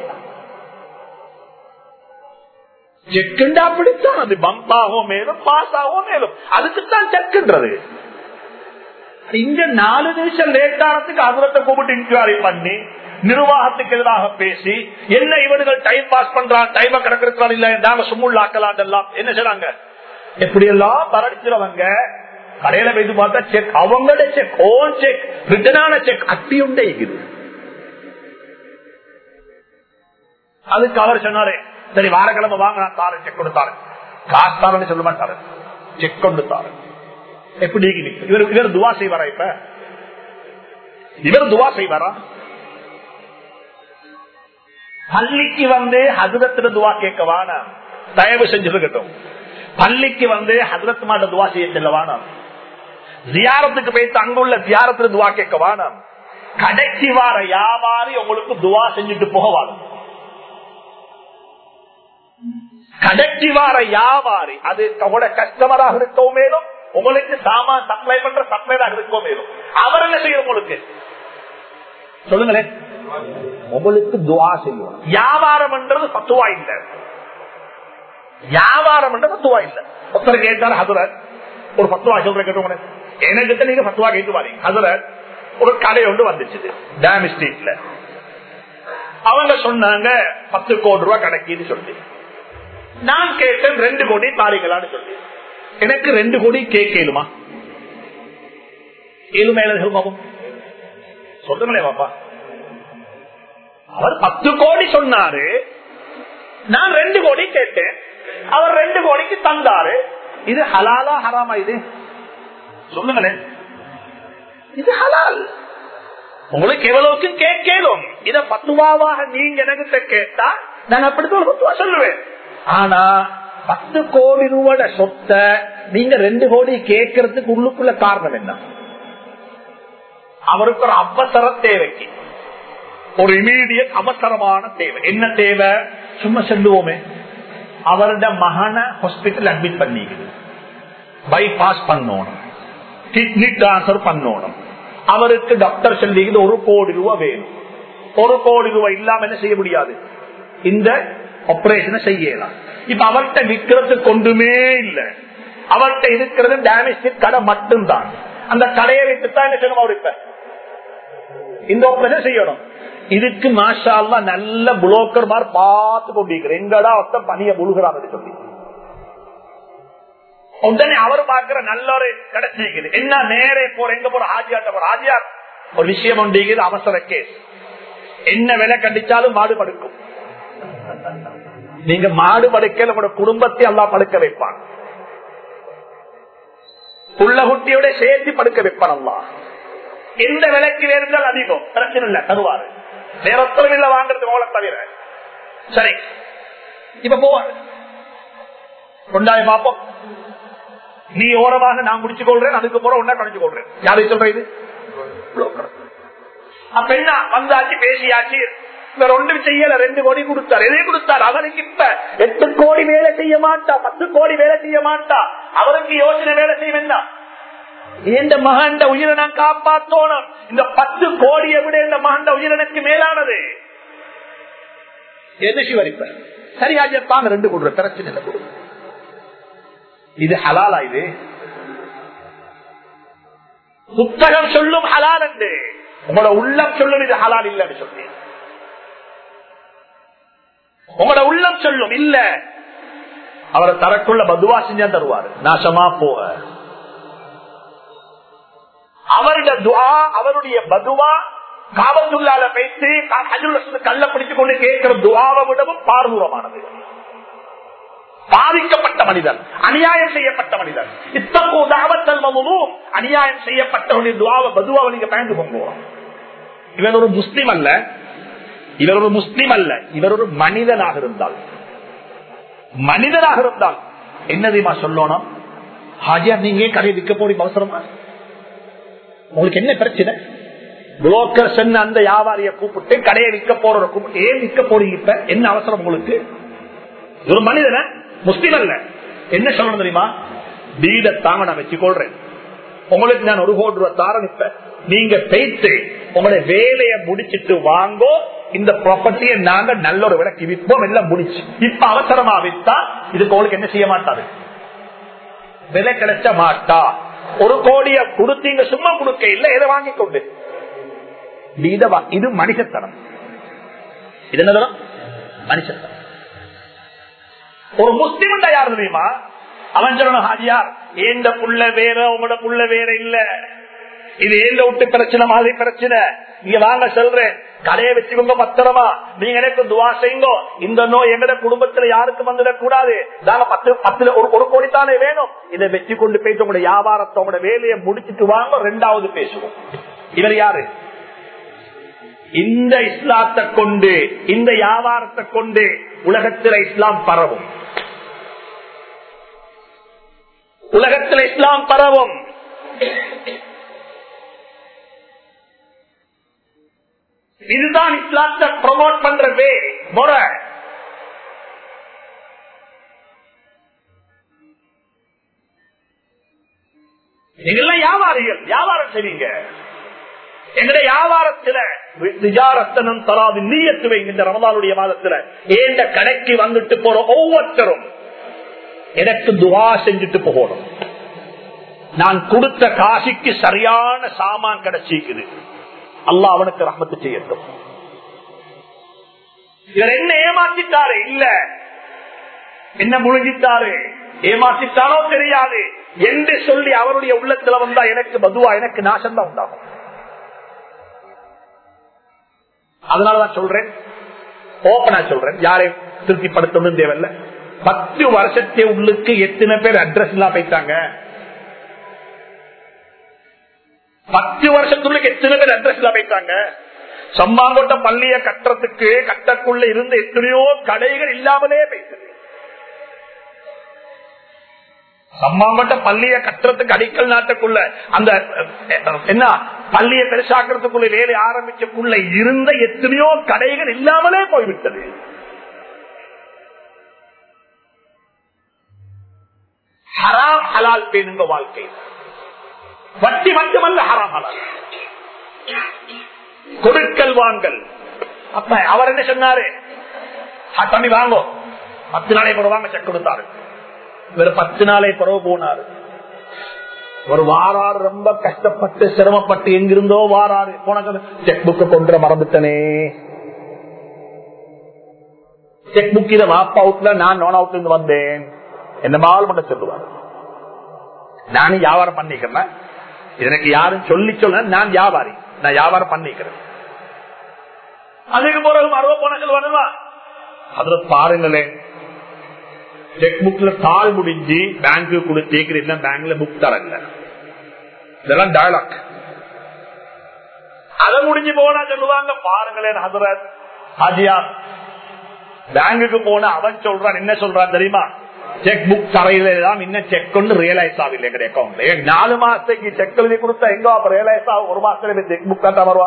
A: செக் அப்படித்தான் அது பம்ப் ஆகும் மேலும் பாஸ் ஆகும் மேலும் அதுக்குத்தான் செக்ன்றது இங்க நாலு நிமிஷம் லேட் ஆனதுக்கு அதிரத்தை கூப்பிட்டு இன்குவாரி பண்ணி நிர்வாகத்துக்கு எதிராக பேசி என்ன இவனுகள் டைம் பாஸ் பண்றான் டைம கிடக்கிறான் இல்ல நாங்க சும்முள்ளாக்கலாம் எல்லாம் என்ன செய்றாங்க எப்படி எல்லாம் பரடிச்சிருவங்க கடையில போய் பார்த்தா செக் அவங்களோட செக் ஓன் செக் ரிட்டனான செக் அட்டி உண்டே இருக்குது அதுக்கு அவர் சொன்னாரு சரி வாரக்கிழமை வாங்க நான் தாரு செக் கொடுத்தாரு காசு தாரன்னு சொல்ல மாட்டாரு செக் கொண்டு தாரு எப்படி இவர் இவர் துவா செய்வாரா இப்ப இவர் துவா செய்வாரா பள்ளிக்கு வந்து ஹசரத்துல துவா கேட்க வேணாம் தயவு செஞ்சிருக்கட்டும் பள்ளிக்கு வந்து ஹசரத் மாட்ட துவா செய்ய செல்ல வேணாம் ஜியாரத்துக்கு போயிட்டு அங்குள்ள ஜியாரத்துல துவா கேட்க வேணாம் கடைசி வார வியாபாரி உங்களுக்கு துவா செஞ்சுட்டு போவார் கடைசி வார வியாபாரி அது உங்களோட கஸ்டமராக இருக்கவும் மேலும் உங்களுக்கு சாமான் சப்ளை பண்ற சப்ளைராக இருக்கவும் மேலும் அவர் என்ன செய்யும் உங்களுக்கு சொல்லுங்களேன் உங்களுக்கு துவா செய்யும் வியாபாரம் என்றது பத்துவா இல்ல வியாபாரம் என்றது பத்துவா இல்ல ஒருத்தர் கேட்டார் ஹசரத் ஒரு பத்துவா சொல்ற கேட்டு எனக்கிட்ட நீங்க பத்துவா கேட்டு வாரீங்க ஹசரத் ஒரு கடை ஒன்று வந்துச்சு டேம் ஸ்ட்ரீட்ல அவங்க சொன்னாங்க பத்து கோடி ரூபாய் கிடைக்குன்னு சொல்லி நான் கேட்டேன் ரெண்டு கோடி தாரிங்களான்னு சொல்லி எனக்கு ரெண்டு கோடி கேட்கலுமா ஏழுமையில சொல்லுமாவும் சொல்லுங்களே பாப்பா அவர் பத்து கோடி சொன்னாரு நான் ரெண்டு கோடி கேட்டேன் அவர் ரெண்டு கோடிக்கு தந்தாரு இது ஹலாலா ஹராமா இது சொல்லுங்களேன் இது ஹலால் உங்களுக்கு எவ்வளவுக்கு கேட்கலும் இத பத்துவாவாக நீங்க எனக்கு கேட்டா நான் அப்படித்தான் ஒரு பத்துவா சொல்லுவேன் ஆனா பத்து கோடி ரூபாய் சொத்தை நீங்க ரெண்டு கோடி கேட்கறதுக்கு உள்ளுக்குள்ள காரணம் என்ன அவருக்கு ஒரு அவசர தேவைக்கு ஒரு இமீடியட் அவசரமான தேவை என்ன தேவை சும்மா செல்லுவோமே அவருடைய மகனை ஹாஸ்பிட்டல் அட்மிட் பண்ணிக்குது பைபாஸ் பண்ணணும் கிட்னி டிரான்ஸ்பர் பண்ணணும் அவருக்கு டாக்டர் சொல்லிக்குது ஒரு கோடி ரூபாய் வேணும் ஒரு கோடி ரூபாய் இல்லாம என்ன செய்ய முடியாது இந்த ஆபரேஷனை செய்யலாம் இப்ப அவர்கிட்ட விற்கிறது கொண்டுமே இல்ல அவர்கிட்ட இருக்கிறது டேமேஜ் கடை மட்டும்தான் அந்த கடையை வைத்துத்தான் என்ன செய்யணும் அவர் இப்ப இந்த ஆபரேஷன் செய்யணும் இதுக்கு மாஷா நல்ல புலோக்கர் மாதிரி பார்த்து கொண்டிருக்கிற எங்கடா ஒத்த பணிய முழுகிறான் சொல்லி உடனே அவர் பாக்குற நல்ல ஒரு கிடைச்சிருக்குது என்ன நேரே போற எங்க போற ஆஜியாட்ட போற ஆஜியார் ஒரு விஷயம் உண்டு அவசர கேஸ் என்ன விலை கண்டிச்சாலும் மாடு படுக்கும் நீங்க மாடு படுக்கல உங்களோட குடும்பத்தை அல்லா படுக்க வைப்பான் புள்ள குட்டியோட சேர்த்து படுக்க வைப்பான் அல்லா எந்த விலைக்கு இருந்தால் அதிகம் பிரச்சனை இல்ல தருவாரு வேற ஒருத்தரும் இல்ல வாங்குறது உங்களை தவிர சரி இப்ப போவாரு கொண்டாய் பாப்போம் நீ ஓரமாக நான் முடிச்சு கொள்றேன் அதுக்கு போற ஒன்னா கணிச்சு கொள்றேன் யாரை சொல்ற இது broker. அப்ப என்ன வந்தாச்சு பேசியாச்சு வேற ஒன்றும் செய்யல ரெண்டு கோடி கொடுத்தார் எதை கொடுத்தார் அவருக்கு இப்ப எட்டு கோடி வேலை செய்ய மாட்டா பத்து கோடி வேலை செய்ய மாட்டா அவருக்கு யோசனை வேலை செய்ய வேண்டாம் இந்த மகண்ட உயிரை நான் காப்பாத்தோணும் இந்த பத்து கோடியை விட இந்த மகண்ட உயிர் எனக்கு மேலானது எது சிவரிப்ப சரியா ஜப்பான் ரெண்டு கொடுற பிரச்சனை இல்லை கொடு. இது ஹலாலா இது புத்தகம் சொல்லும் ஹலால் என்று உங்களோட உள்ளம் சொல்லும் இது ஹலால் இல்லைன்னு சொல்லி உங்களோட உள்ளம் சொல்லும் இல்ல அவரை தரக்குள்ள பதுவா செஞ்சா தருவாரு நாசமா போக அவருடைய துவா அவருடைய பதுவா காபத்துள்ளால வைத்து கல்ல பிடித்துக் கொண்டு கேட்கிற துவாவை விடவும் பார்வூரமானது பாதிக்கப்பட்ட மனிதன் அநியாயம் செய்யப்பட்ட மனிதன் இத்தப்போ தாவத்தல் மமுவும் அநியாயம் செய்யப்பட்டவனுடைய துவாவை பதுவாவை நீங்க பயந்து போங்க இவர் ஒரு முஸ்லிம் அல்ல இவர் ஒரு முஸ்லிம் அல்ல இவர் ஒரு மனிதனாக இருந்தால் மனிதனாக இருந்தால் என்ன தெரியுமா சொல்லணும் ஹாஜியா நீங்க கடை விற்க போறீங்க அவசரமா உங்களுக்கு என்ன பிரச்சனை புரோக்கர் சென்ன அந்த வியாபாரிய கூப்பிட்டு கடையை விற்க போற கூப்பிட்டு ஏன் விற்க போறீங்க இப்ப என்ன அவசரம் உங்களுக்கு ஒரு மனிதன முஸ்லிம் அல்ல என்ன சொல்லணும் தெரியுமா வீட தாங்க நான் வச்சு கொள்றேன் உங்களுக்கு நான் ஒரு கோடி ரூபாய் தாரன் இப்ப நீங்க பேய்த்து உங்களுடைய வேலையை முடிச்சிட்டு வாங்கோ இந்த ப்ராப்பர்ட்டியை நாங்க நல்ல ஒரு விலைக்கு விற்போம் எல்லாம் முடிச்சு இப்ப அவசரமா வித்தா இதுக்கு உங்களுக்கு என்ன செய்ய மாட்டாரு விலை கிடைச்ச மாட்டா ஒரு கோடிய கொடுத்தீங்க சும்மா கொடுக்க இல்ல எதை வாங்கி கொண்டு இது மனுஷத்தனம் இது என்ன தரம் மனுஷத்தனம் ஒரு முஸ்லிம் யார் தெரியுமா அவன் சொல்லணும் ஹாஜியார் ஏந்த புள்ள வேற உங்களோட புள்ள வேற இல்ல இது ஏந்த விட்டு பிரச்சனை மாதிரி பிரச்சனை நீங்க வாங்க சொல்றேன் கடையை வச்சுக்கோங்க பத்திரமா நீங்க எனக்கு துவா செய்யுங்க இந்த நோய் எங்கட குடும்பத்துல யாருக்கும் வந்துடக் கூடாது நாங்க பத்து பத்துல ஒரு ஒரு கோடி தானே வேணும் இதை வச்சு கொண்டு போயிட்டு உங்களோட வியாபாரத்தை உங்களோட வேலையை முடிச்சிட்டு வாங்க ரெண்டாவது பேசுவோம் இவர் யாரு இந்த இஸ்லாத்தை கொண்டு இந்த வியாபாரத்தை கொண்டு உலகத்தில் இஸ்லாம் பரவும் உலகத்தில் இஸ்லாம் பரவும் இதுதான் இஸ்லாத்தை ப்ரமோட் பண்ற வே முறை நீங்கெல்லாம் வியாபாரிகள் வியாபாரம் செய்வீங்க எங்களுடைய வியாபாரத்துல நிஜாரத்தனம் தராது நீயத்து வைங்க ரமதானுடைய மாதத்துல ஏண்ட கடைக்கு வந்துட்டு போற ஒவ்வொருத்தரும் எனக்கு துவா செஞ்சுட்டு போகணும் நான் கொடுத்த காசிக்கு சரியான சாமான் கிடைச்சிக்குது அல்லா அவனுக்கு ரஹமத்து செய்யட்டும் இவர் என்ன ஏமாத்திட்டாரு இல்ல என்ன முழுகிட்டாரு ஏமாத்திட்டாரோ தெரியாது என்று சொல்லி அவருடைய உள்ளத்துல வந்தா எனக்கு பதுவா எனக்கு நாசம் தான் உண்டாகும் அதனாலதான் சொல்றேன் ஓப்பனா சொல்றேன் யாரையும் திருப்திப்படுத்தணும் தேவையில்ல பத்து வருஷத்தை உள்ளுக்கு எத்தனை பேர் அட்ரஸ் எல்லாம் போயிட்டாங்க பத்து வருஷத்துள்ளுக்கு எத்தனை பேர் அட்ரஸ் எல்லாம் போயிட்டாங்க சம்பாங்கோட்ட பள்ளிய கட்டுறதுக்கு கட்டக்குள்ள இருந்து எத்தனையோ கடைகள் இல்லாமலே போயிட்டது சம்மாங்கட்ட பள்ளிய கட்டுறதுக்கு அடிக்கல் நாட்டுக்குள்ள அந்த என்ன பள்ளிய பெருசாக்குறதுக்குள்ள வேலை ஆரம்பிச்சக்குள்ள இருந்த எத்தனையோ கடைகள் இல்லாமலே போய்விட்டது ஹராம் ஹலால் பேணுங்க வாழ்க்கை வட்டி மட்டுமல்ல ஹராம் ஹலால் கொடுக்கல் வாங்கல் அப்ப அவர் என்ன சொன்னாரு தம்பி வாங்கோ பத்து நாளை போடுவாங்க செக் கொடுத்தாரு இவர் பத்து நாளை பிறகு போனாரு ஒரு வாராறு ரொம்ப கஷ்டப்பட்டு சிரமப்பட்டு எங்கிருந்தோ வாராரு போன செக் புக்கு கொண்டு மறந்துட்டனே செக் புக் இதை வாப் அவுட்ல நான் நான் அவுட்ல இருந்து வந்தேன் என்ன மால் மட்டும் சொல்லுவாரு நானும் வியாபாரம் பண்ணிக்கிறேன் எனக்கு யாரும் சொல்லி சொல்ல நான் வியாபாரி நான் வியாபாரம் பண்ணிக்கிறேன் அதுக்கு பிறகு மறுவ போன சொல்லுவானுவா அதுல பாருங்களேன் செக் புக்ல தாள் முடிஞ்சு பேங்க்கு கொடுத்து பேங்க்ல புக் தரல இதெல்லாம் டயலாக் அத முடிஞ்சு போனா சொல்லுவாங்க பாருங்களேன் ஹசரத் ஹாஜியா பேங்குக்கு போன அவன் சொல்றான் என்ன சொல்றான் தெரியுமா செக் புக் தரையில எல்லாம் இன்னும் செக் கொண்டு ரியலைஸ் ஆகல எங்க அக்கௌண்ட்ல நாலு மாசத்துக்கு செக் எழுதி கொடுத்தா எங்க அப்ப ரியலைஸ் ஆகும் ஒரு மாசத்துல செக் புக் தான் வருவா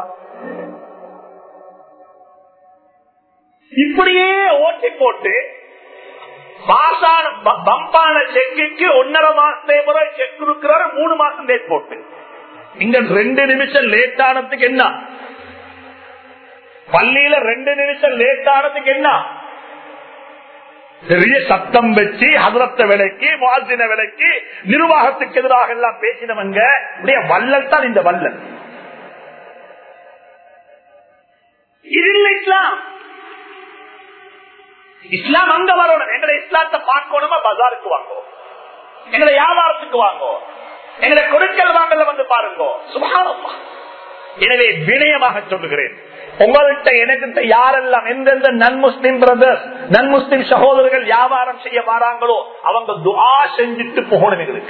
A: இப்படியே ஓட்டி போட்டு பாசான பம்பான செக்குக்கு ஒன்னரை மாசத்தை முறை செக் கொடுக்கிறாரு மூணு மாசம் லேட் போட்டு இங்க ரெண்டு நிமிஷம் லேட் ஆனதுக்கு என்ன பள்ளியில ரெண்டு நிமிஷம் லேட் ஆனதுக்கு என்ன பெரிய சத்தம் வச்சு ஹதரத்த விலைக்கு மாதின விலைக்கு நிர்வாகத்துக்கு எதிராக எல்லாம் பேசினவங்க உடைய வல்லல் தான் இந்த வல்லல் இது இல்லை இஸ்லாம் இஸ்லாம் அங்க வரணும் எங்களை இஸ்லாத்தை பார்க்கணுமா பஜாருக்கு வாங்கோ எங்களை வியாபாரத்துக்கு வாங்கோ எங்களை கொடுக்கல் வாங்கல வந்து பாருங்க சுபாரமா எனவே வினயமாக சொல்லுகிறேன் உங்கள்கிட்ட எனக்கு யாரெல்லாம் எந்தெந்த நன் முஸ்லிம் பிரதர்ஸ் நன் முஸ்லிம் சகோதரர்கள் வியாபாரம் செய்ய வராங்களோ அவங்க துவா செஞ்சுட்டு போகணும் எங்களுக்கு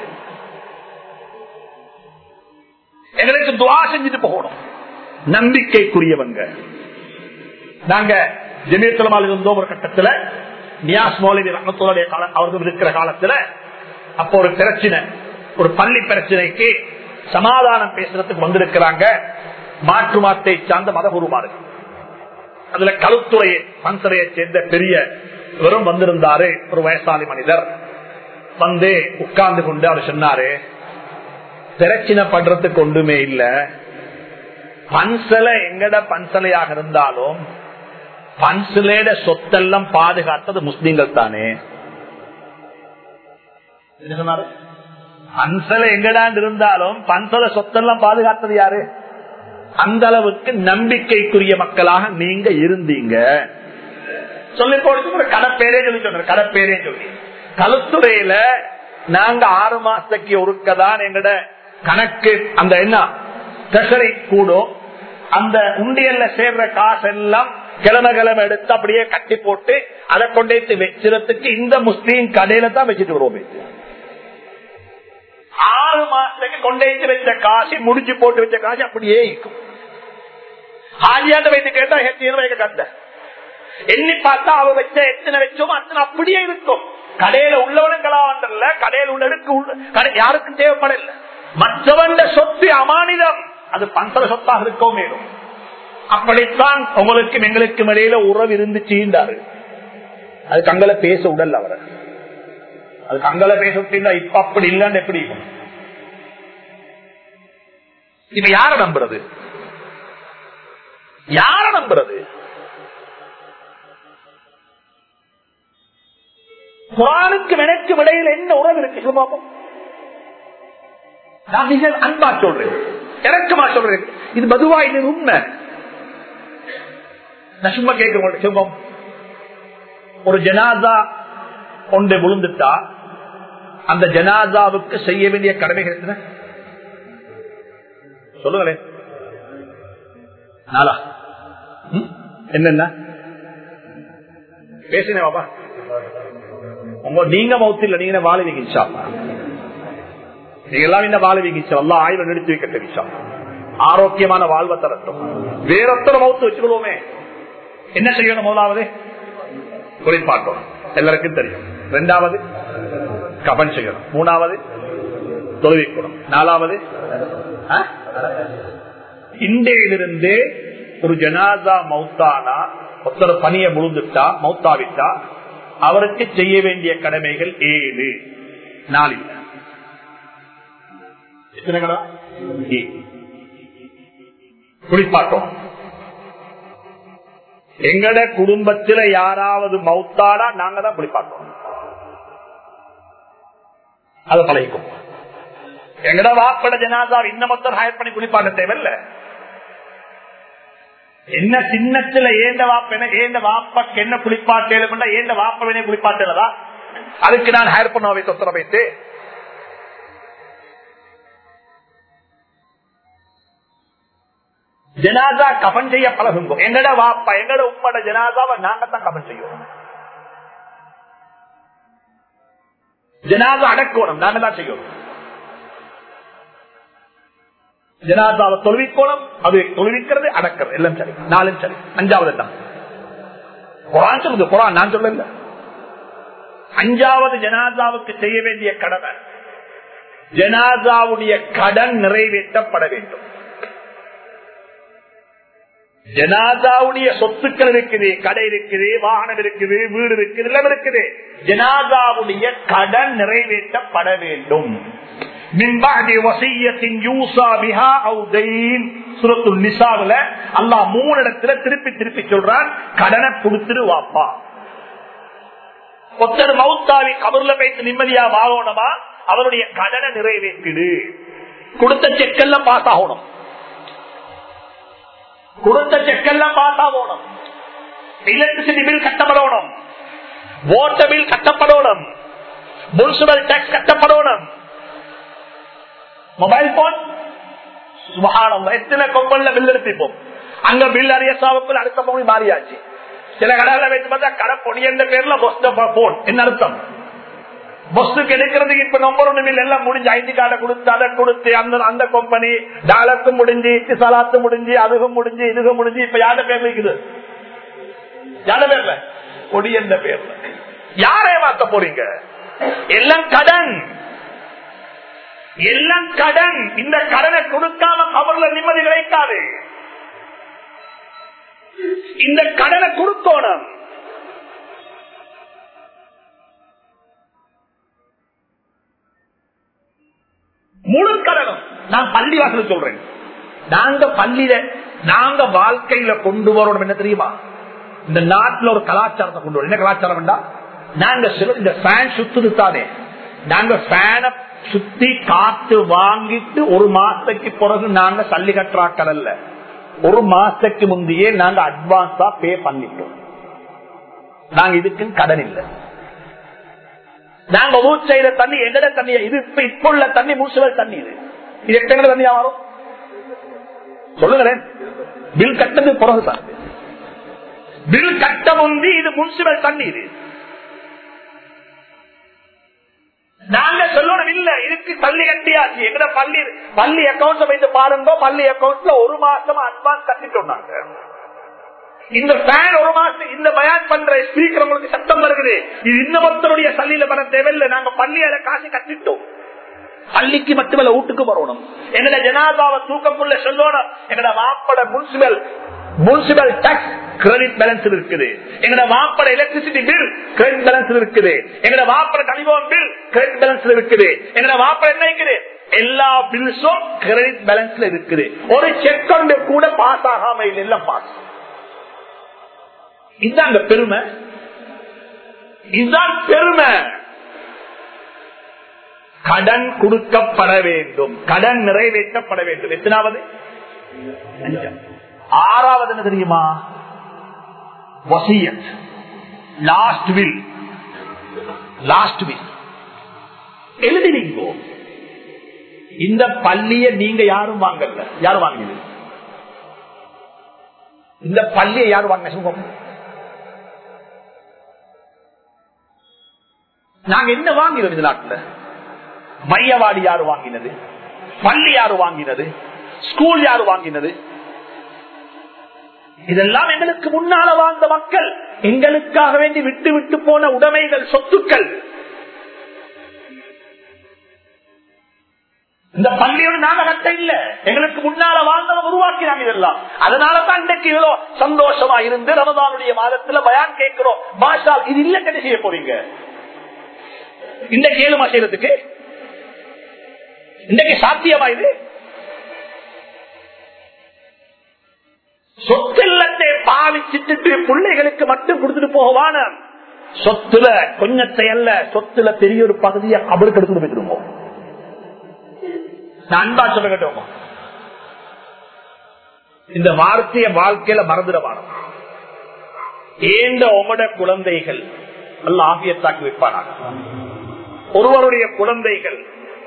A: எங்களுக்கு துவா செஞ்சுட்டு போகணும் நம்பிக்கைக்குரியவங்க நாங்க ஜெமியத்துலமால் இருந்தோம் ஒரு கட்டத்துல நியாஸ் மௌலவி ரஹமத்துடைய கால அவர்கள் இருக்கிற காலத்துல அப்போ ஒரு பிரச்சனை ஒரு பள்ளி பிரச்சனைக்கு சமாதானம் பேசுறதுக்கு வந்திருக்கிறாங்க மாற்று மாத்தை சார்ந்த மத குருமார்கள் அதுல களுத்துறை பன்சரையை சேர்ந்த பெரிய வெறும் வந்திருந்தாரு ஒரு வயசாளி மனிதர் வந்து உட்கார்ந்து கொண்டு அவர் சொன்னாரு பிரச்சனை பண்றதுக்கு ஒன்றுமே இல்ல பன்சலை எங்கட பன்சலையாக இருந்தாலும் பன்சலேட சொத்தெல்லாம் பாதுகாத்தது முஸ்லீம்கள் தானே சொன்னாரு பன்சலை எங்கடான் இருந்தாலும் பன்சல சொத்தெல்லாம் பாதுகாத்தது யாரு அந்த அளவுக்கு நம்பிக்கைக்குரிய மக்களாக நீங்க இருந்தீங்க சொல்லி போட்டு கடப்பேரே சொல்லி சொன்ன கடப்பேரே சொல்லி கழுத்துறையில நாங்க ஆறு மாசத்துக்கு ஒருக்கதான் எங்கட கணக்கு அந்த என்ன ட்ரெஷரி கூடும் அந்த உண்டியல்ல சேர்ற காசு எல்லாம் கிழமை கிழமை எடுத்து அப்படியே கட்டி போட்டு அதை கொண்டேத்து வச்சிடத்துக்கு இந்த முஸ்லீம் கடையில தான் வச்சுட்டு வருவோம் ஆறு மாசத்துக்கு கொண்டேத்து வச்ச காசு முடிச்சு போட்டு வச்ச காசு அப்படியே இருக்கும் ஆலியாட்ட வைத்து கேட்டா எத்தனை வைக்க கண்ட எண்ணி பார்த்தா அவ வச்ச எத்தனை வச்சோமோ அத்தனை அப்படியே இருக்கும் கடையில உள்ளவனும் கலாவண்டல்ல கடையில உள்ளவனுக்கு யாருக்கும் தேவைப்படல மற்றவன் சொத்து அமானிதம் அது பந்தர சொத்தாக இருக்கவும் மேலும் அப்படித்தான் உங்களுக்கும் எங்களுக்கும் இடையில உறவு இருந்துச்சுன்றாரு அதுக்கு அங்கல பேச உடல் அவரை அதுக்கு அங்கல பேச விட்டீங்களா இப்ப அப்படி இல்லன்னு எப்படி இப்ப யார நம்புறது யார நம்புறது குரானுக்கு எனக்கு இடையில என்ன உறவு இருக்கு சுபாபம் நான் மிக அன்பா சொல்றேன் இறக்கமா சொல்றேன் இது பதுவா இது உண்மை நான் சும்மா கேட்க சுபம் ஒரு ஜனாதா ஒன்று விழுந்துட்டா அந்த ஜனாதாவுக்கு செய்ய வேண்டிய கடமைகள் எத்தனை சொல்லுங்களேன் நாளா என்னென்ன பேசினே பாப்பா உங்க நீங்க மௌத்தில் நீங்க வாழவீங்க இன்ஷா நீங்க எல்லாம் இந்த வாழவீங்க இன்ஷா எல்லாம் ஆயுள் நிறுத்தி வைக்க இன்ஷா ஆரோக்கியமான வாழ்வை தரட்டும் வேறொத்தர மௌத்து வச்சுக்கொள்வோமே என்ன செய்யணும் முதலாவது குளிப்பாட்டம் எல்லாருக்கும் தெரியும் ரெண்டாவது கபன் செய்யணும் மூணாவது தொழுவிக்கணும் நாலாவது இந்தியிலிருந்து ஒரு ஜனாதா மௌத்தானா ஒருத்தர் பணிய முழுந்துட்டா மௌத்தாவிட்டா அவருக்கு செய்ய வேண்டிய கடமைகள் ஏழு நாளில் எத்தனைகளா குளிப்பாட்டம் எங்கட குடும்பத்துல யாராவது மௌத்தாடா நாங்க தான் குளிப்பாட்டோம் அதை பழகிக்கும் எங்கட வாப்பட ஜனாதா இன்னமொத்தர் ஹயர் பண்ணி குளிப்பாட்ட தேவையில்ல என்ன சின்னத்துல ஏண்ட வாப்ப ஏண்ட வாப்பக்கு என்ன குளிப்பாட்டேன் ஏண்ட வாப்பவனே குளிப்பாட்டலதா அதுக்கு நான் ஹயர் பண்ண சொத்தர வைத்து ஜனாதா கபன் செய்ய பழகுங்க எங்கட வாப்பா எங்கட உப்பட ஜனாதாவை நாங்க தான் கபன் செய்வோம் ஜனாதா அடக்கோணம் நாங்க தான் செய்வோம் ஜனாதாவை தொழுவிக்கோணம் அது தொழுவிக்கிறது அடக்கிறது எல்லாம் சரி நாலும் சரி அஞ்சாவது தான் குரான் சொல்லுது குரான் நான் சொல்லல அஞ்சாவது ஜனாதாவுக்கு செய்ய வேண்டிய கடமை ஜனாதாவுடைய கடன் நிறைவேற்றப்பட வேண்டும் ஜனாதாவுடைய சொத்துக்கள் இருக்குது கடை இருக்குது வாகனம் இருக்குது வீடு இருக்குது எல்லாம் இருக்குது ஜனாதாவுடைய கடன் நிறைவேற்றப்பட வேண்டும் அல்லா மூணு இடத்துல திருப்பி திருப்பி சொல்றான் கடனை கொடுத்துரு வாப்பா ஒத்தர் மவுத்தாவி கபர்ல போயிட்டு நிம்மதியா வாழணுமா அவருடைய கடனை நிறைவேற்றிடு கொடுத்த செக்கெல்லாம் பாஸ் ஆகணும் கொடுத்த செக்கெல்லாம் பாஸ் ஆகணும் எலக்ட்ரிசிட்டி பில் கட்டப்படணும் வாட்டர் பில் கட்டப்படணும் முனிசிபல் டாக்ஸ் கட்டப்படணும் மொபைல் போன் சுகானம் எத்தனை கொம்பல்ல பில் எடுத்துப்போம் அங்க பில் அரியசாவுக்குள் அடுத்த மொழி மாறியாச்சு சில கடையில வைத்து பார்த்தா கடை பொடியன்ற பேர்ல போன் என்ன அர்த்தம் பஸ்ஸுக்கு எடுக்கிறதுக்கு இப்ப நம்பர் ஒண்ணு இல்லை எல்லாம் முடிஞ்சு ஐடி கார்டை கொடுத்து அதை கொடுத்து அந்த அந்த கம்பெனி டாலருக்கும் முடிஞ்சு இத்திசாலாத்து முடிஞ்சு அதுக்கும் முடிஞ்சு இதுக்கும் முடிஞ்சு இப்ப யார பேர் இருக்குது யார பேர்ல கொடி என்ற பேர்ல யாரை மாத்த போறீங்க எல்லாம் கடன் எல்லாம் கடன் இந்த கடனை கொடுக்காம அவர்ல நிம்மதி கிடைக்காது இந்த கடனை கொடுக்கணும் முழு கடனும் நான் பள்ளி வாசல் சொல்றேன் நாங்க பள்ளியில நாங்க வாழ்க்கையில கொண்டு வரணும் என்ன தெரியுமா இந்த நாட்டுல ஒரு கலாச்சாரத்தை கொண்டு வரோம் என்ன கலாச்சாரம் வேண்டா நாங்க இந்த ஃபேன் சுத்துது தானே நாங்க ஃபேனை சுத்தி காத்து வாங்கிட்டு ஒரு மாசத்துக்கு பிறகு நாங்க சல்லி கட்டுறாக்கள் அல்ல ஒரு மாசத்துக்கு முந்தையே நாங்க அட்வான்ஸா பே பண்ணிட்டோம் நாங்க இதுக்கு கடன் இல்லை நாங்க ஊர் செய்யற தண்ணி எங்கட தண்ணி இது இப்ப இப்ப உள்ள தண்ணி முனிசிபல் தண்ணி இது இது எத்தனை தண்ணியா வரும் சொல்லுங்களேன் பில் கட்டது பிறகு தான் பில் கட்ட முந்தி இது முனிசிபல் தண்ணி இது நாங்க சொல்லணும் இல்ல இதுக்கு தள்ளி கட்டியாச்சு எங்கட பள்ளி பள்ளி அக்கௌண்ட் வைத்து பாருங்க பள்ளி அக்கௌண்ட்ல ஒரு மாசம் அட்வான்ஸ் கட்டிட்டோம் நாங்க இந்த ஃபேன் ஒரு மாசம் இந்த பயான் பண்ற ஸ்பீக்கர் உங்களுக்கு சத்தம் வருகிறது இது இன்னொருத்தருடைய சல்லியில வர தேவையில்லை நாங்க பள்ளியால காசு கட்டிட்டோம் பள்ளிக்கு மட்டுமல்ல வீட்டுக்கு வரணும் எங்கட ஜனாதாவை தூக்கக்குள்ள சொல்லணும் எங்கட மாப்பட municipal municipal tax credit balance இருக்குது எங்கட மாப்பட எலக்ட்ரிசிட்டி பில் கிரெடிட் பேலன்ஸ் இருக்குது எங்கட மாப்பட கனிமம் பில் கிரெடிட் பேலன்ஸ் இருக்குது எங்கட மாப்பட என்ன இருக்குது எல்லா பில்ஸும் கிரெடிட் பேலன்ஸ்ல இருக்குது ஒரு செக் கொண்டு கூட பாஸ் ஆகாம இல்லை எல்லாம் பாஸ் இதுதான் அந்த பெருமை இதுதான் பெருமை கடன் கொடுக்கப்பட வேண்டும் கடன் நிறைவேற்றப்பட வேண்டும் எத்தனாவது ஆறாவது என்ன தெரியுமா வசியத் லாஸ்ட் வில் லாஸ்ட் வில் எழுதினீங்கோ இந்த பள்ளிய நீங்க யாரும் வாங்கல யாரும் வாங்கினது இந்த பள்ளியை யாரும் வாங்கின சொல்லுவோம் நாங்க என்ன வாங்கினோம் இந்த நாட்டுல மையவாடி யாரு வாங்கினது பள்ளி யாரு வாங்கினது ஸ்கூல் யாரு வாங்கினது இதெல்லாம் எங்களுக்கு முன்னால வாழ்ந்த மக்கள் எங்களுக்காக வேண்டி விட்டு விட்டு போன உடைமைகள் சொத்துக்கள் இந்த பள்ளியோடு நாங்க கட்ட இல்ல எங்களுக்கு முன்னால வாழ்ந்தவங்க உருவாக்கினாங்க இதெல்லாம் அதனாலதான் இன்றைக்கு இவ்வளவு சந்தோஷமா இருந்து ரமதானுடைய மாதத்துல பயான் கேட்கிறோம் மாஷால் இது இல்ல கட்டி செய்ய போறீங்க இன்றைக்கு ஏழு செய்யறதுக்கு இன்றைக்கு சாத்தியமா இது சொத்தில்லத்தை பாவிச்சுட்டு பிள்ளைகளுக்கு மட்டும் கொடுத்துட்டு போகவான சொத்துல கொஞ்சத்தை அல்ல சொத்துல பெரிய ஒரு பகுதியை அவருக்கு எடுத்துட்டு போயிட்டுருவோம் நான் அன்பா சொல்ல கேட்டோமா இந்த வார்த்தைய வாழ்க்கையில மறந்துடவான ஏந்த உமட குழந்தைகள் நல்ல ஆகியத்தாக்கி வைப்பானாங்க ஒருவருடைய குழந்தைகள்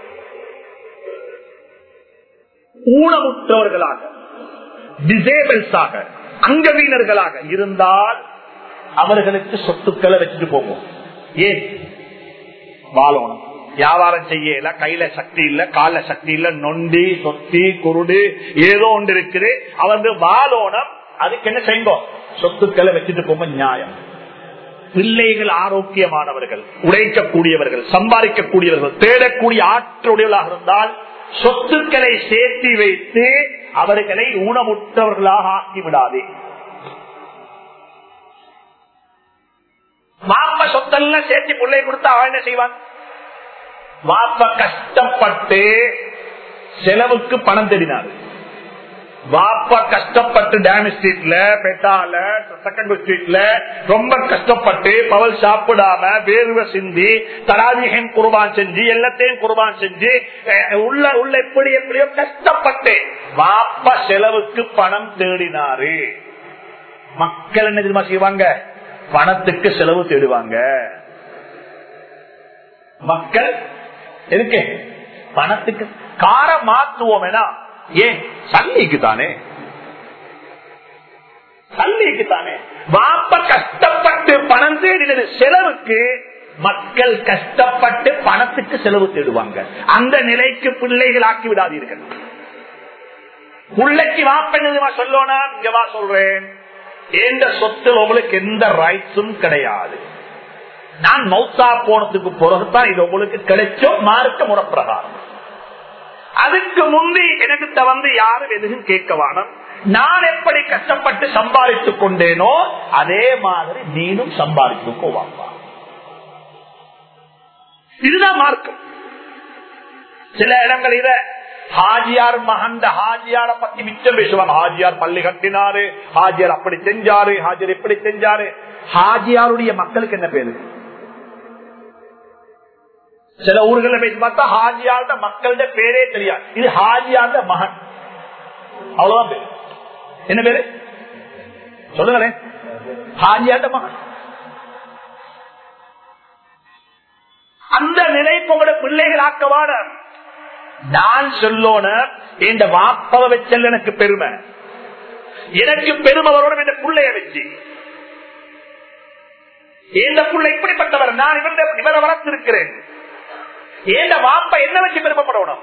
A: ஊனமுற்றவர்களாக டிசேபிள்ஸாக அங்கவீனர்களாக இருந்தால் அவர்களுக்கு சொத்துக்களை வச்சுட்டு போகும் ஏன் வாழணும் வியாபாரம் செய்யல கையில சக்தி இல்ல கால சக்தி இல்ல நொண்டி சொத்தி குருடு ஏதோ ஒன்று இருக்குது அவருக்கு வாழோனம் அதுக்கு என்ன செய்யுங்க சொத்துக்களை வச்சுட்டு போங்க நியாயம் பிள்ளைகள் ஆரோக்கியமானவர்கள் உழைக்கக்கூடியவர்கள் சம்பாதிக்கக்கூடியவர்கள் தேடக்கூடிய ஆற்றலுடையவர்களாக இருந்தால் சொத்துக்களை சேர்த்து வைத்து அவர்களை ஊனமுற்றவர்களாக ஆக்கிவிடாதே மாப்ப சொத்தெல்லாம் சேர்த்து பிள்ளை கொடுத்தா அவன் என்ன செய்வான் மாப்ப கஷ்டப்பட்டு செலவுக்கு பணம் தேடினார் வாப்பா கஷ்டப்பட்டு டேம் ஸ்ட்ரீட்ல பெட்டால செகண்ட் ஸ்ட்ரீட்ல ரொம்ப கஷ்டப்பட்டு பவல் சாப்பிடாம வேர்வை சிந்தி தராதிகம் குர்பான் செஞ்சு எல்லாத்தையும் குர்பான் செஞ்சு அஹ், உள்ள உள்ள எப்படி எப்படியோ கஷ்டப்பட்டு வாப்பா செலவுக்கு பணம் தேடினாரு மக்கள் என்ன தெரியுமா செய்வாங்க பணத்துக்கு செலவு தேடுவாங்க மக்கள் இருக்கு பணத்துக்கு கார மாத்துவோம் ஏன் சல்லிக்கு தானே சல்லிக்கு தானே வாப்ப கஷ்டப்பட்டு பணம் தேடினது செலவுக்கு மக்கள் கஷ்டப்பட்டு பணத்துக்கு செலவு தேடுவாங்க அந்த நிலைக்கு பிள்ளைகள் ஆக்கி விடாதீர்கள் பிள்ளைக்கு வாப்ப சொல்லோனா இங்க வா சொல்றேன் எந்த சொத்து உங்களுக்கு எந்த ரைட்ஸும் கிடையாது நான் மௌத்தா போனதுக்கு பிறகுதான் இது உங்களுக்கு கிடைச்சோ மார்க்க முறப்பிரகாரம் அதுக்கு முந்தி எனக்கு வந்து யாரும் எதுவும் கேட்க வேணும் நான் எப்படி கஷ்டப்பட்டு சம்பாதித்துக் கொண்டேனோ அதே மாதிரி நீனும் சம்பாதித்துக்கோ வாப்பா இதுதான் மார்க்கம் சில இடங்களில ஹாஜியார் மகந்த ஹாஜியார பத்தி மிச்சம் பேசுவாங்க ஹாஜியார் பள்ளி கட்டினாரு ஹாஜியார் அப்படி செஞ்சாரு ஹாஜியார் எப்படி செஞ்சாரு ஹாஜியாருடைய மக்களுக்கு என்ன பேரு சில ஊர்களில் பேசி பார்த்தா ஹாஜியார்ட மக்கள்கிட்ட பேரே தெரியாது இது ஹாஜியார்ட மகன் அவ்வளவுதான் பேரு என்ன பேரு சொல்லுங்களேன் ஹாஜியார்ட மகன் அந்த நிலைக்கு உங்களோட பிள்ளைகள் ஆக்கவான நான் சொல்லோன இந்த வாப்பவ வச்சல் எனக்கு பெருமை எனக்கு பெருமை வரணும் இந்த பிள்ளைய வச்சு இந்த புள்ள இப்படிப்பட்டவர் நான் இவரை இவரை வளர்த்திருக்கிறேன் ஏண்ட வாப்ப என்ன வச்சு பெருமைப்படணும்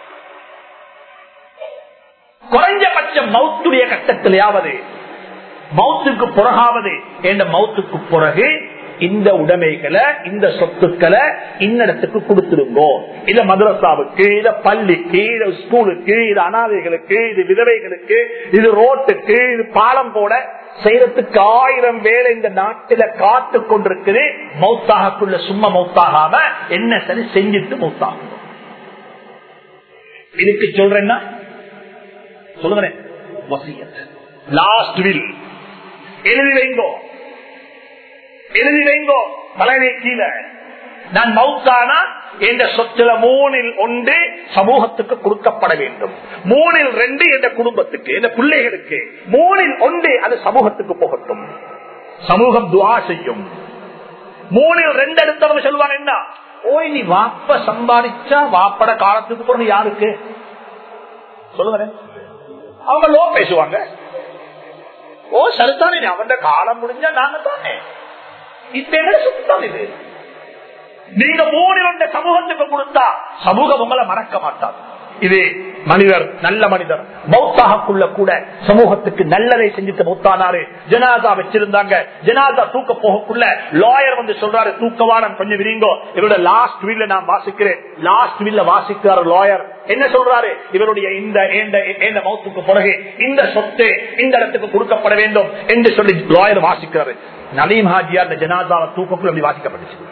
A: குறைஞ்சபட்சம் மௌத்துடைய கட்டத்திலேயாவது மௌத்துக்கு பிறகாவது என்ற மௌத்துக்கு பிறகு இந்த உடைமைகளை இந்த சொத்துக்களை இன்னிடத்துக்கு கொடுத்துருங்கோ இத மதரசாவுக்கு இத பள்ளிக்கு இத ஸ்கூலுக்கு இது அனாதைகளுக்கு இது விதவைகளுக்கு இது ரோட்டுக்கு இது பாலம் போட செய்யறதுக்கு ஆயிரம் வேலை இந்த நாட்டில காத்து கொண்டிருக்குது மௌத்தாகக்குள்ள சும்மா மௌத்தாகாம என்ன சரி செஞ்சுட்டு மௌத்தாகும் இதுக்கு சொல்றேன்னா சொல்லுங்க லாஸ்ட் வில் எழுதி வைங்கோ எழுதி வைங்கோ தலைமை கீழே நான் மௌத்தானா என்ற சொத்துல மூணில் ஒன்று சமூகத்துக்கு கொடுக்கப்பட வேண்டும் மூணில் ரெண்டு என்ற குடும்பத்துக்கு என்ற பிள்ளைகளுக்கு மூணில் ஒன்று அது சமூகத்துக்கு போகட்டும் சமூகம் துவா செய்யும் மூணில் ரெண்டு எடுத்தவங்க சொல்லுவாங்க என்ன ஓய் நீ வாப்ப சம்பாதிச்சா வாப்பட காலத்துக்கு பிறகு யாருக்கு சொல்லுங்க அவங்க லோ பேசுவாங்க ஓ சரிதானே அவன் காலம் முடிஞ்சா நாங்க தானே இப்ப என்ன சுத்தம் இது நீங்க மூணு ரெண்டு சமூகத்துக்கு கொடுத்தா சமூகம் உங்களை மறக்க மாட்டார் இது மனிதர் நல்ல மனிதர் மௌத்தாகக்குள்ள கூட சமூகத்துக்கு நல்லதை செஞ்சுட்டு மௌத்தானாரு ஜனாதா வச்சிருந்தாங்க ஜனாதா தூக்க போகக்குள்ள லாயர் வந்து சொல்றாரு தூக்கவானம் கொஞ்சம் விரிங்கோ இவரோட லாஸ்ட் வீல்ல நான் வாசிக்கிறேன் லாஸ்ட் வீல்ல வாசிக்கிறார் லாயர் என்ன சொல்றாரு இவருடைய இந்த மௌத்துக்கு பிறகு இந்த சொத்து இந்த இடத்துக்கு கொடுக்கப்பட வேண்டும் என்று சொல்லி லாயர் வாசிக்கிறாரு நலீம் ஹாஜியா அந்த ஜனாதாவை தூக்கக்குள்ள அப்படி வாசிக்கப்பட்டுச்சு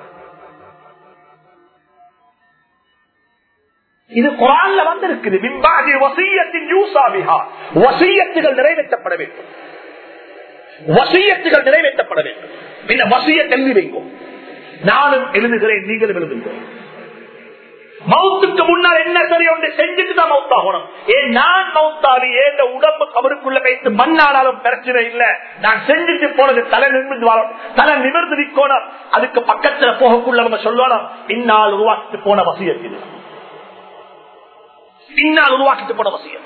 A: இது குரான்ல வந்திருக்குது விம்பாதி வசியத்தின் யூசாபிஹா வசியத்துகள் நிறைவேற்றப்பட வேண்டும் வசியத்துகள் நிறைவேற்றப்பட வேண்டும் இந்த வசிய எழுதி வைங்கோ நானும் எழுதுகிறேன் நீங்களும் எழுதுங்க மவுத்துக்கு முன்னால் என்ன சரி ஒன்று செஞ்சுட்டு தான் மவுத்தாகணும் ஏன் நான் மவுத்தாவி ஏன் உடம்பு கவருக்குள்ள வைத்து மண்ணானாலும் பிரச்சனை இல்ல நான் செஞ்சுட்டு போனது தலை நிமிர்ந்து வாழும் தலை நிமிர்ந்து நிற்கணும் அதுக்கு பக்கத்துல போகக்குள்ளவங்க சொல்லணும் இந்நாள் உருவாக்கிட்டு போன வசியத்தில் பின்னால் உருவாக்கிட்டு போன வசியம்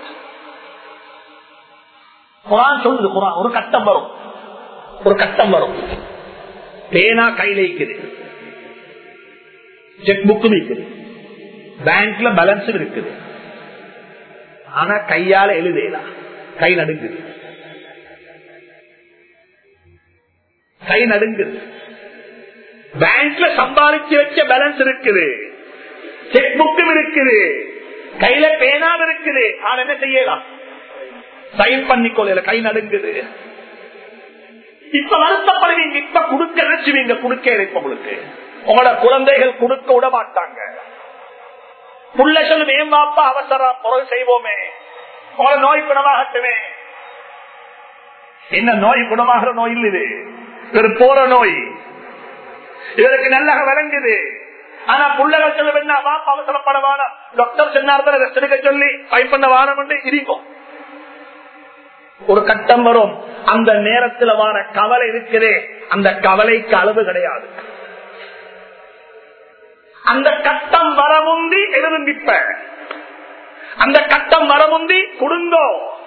A: குரான் சொல்லுது குரான் ஒரு கட்டம் வரும் ஒரு கட்டம் வரும் பேனா கையில இருக்குது செக் புக்கும் இருக்குது பேங்க்ல பேலன்ஸ் இருக்குது ஆனா கையால எழுதலாம் கை நடுங்குது கை நடுங்குது பேங்க்ல சம்பாதிச்சு வச்ச பேலன்ஸ் இருக்குது செக் புக்கும் இருக்குது கையில பேனாவும் இருக்குது ஆனா என்ன செய்யலாம் சைன் பண்ணிக்கொள்ள கை நடுங்குது இப்ப வருத்தப்படுவீங்க இப்ப கொடுக்க நினைச்சுவீங்க கொடுக்க இப்ப உங்களுக்கு உங்களோட குழந்தைகள் கொடுக்க விட மாட்டாங்க புள்ள சொல்லு மேம்பாப்பா அவசரம் பொருள் செய்வோமே உங்களை நோய் குணமாகட்டுமே என்ன நோய் குணமாகிற நோய் இல்லை இது இது போற நோய் இதற்கு நல்லா விளங்குது ஆனா புள்ளகள் சொல்ல வேண்டாம் வாப்பா அவசரப்பட வானம் டாக்டர் சொன்னார் ரெஸ்ட் எடுக்க சொல்லி ஃபைன் பண்ண வானம் என்று இருக்கும் ஒரு கட்டம் வரும் அந்த நேரத்தில் வர கவலை இருக்குதே அந்த கவலைக்கு அளவு கிடையாது அந்த கட்டம் வர முந்தி எழுதுங்கிப்ப அந்த கட்டம் வர முந்தி குடுங்கோ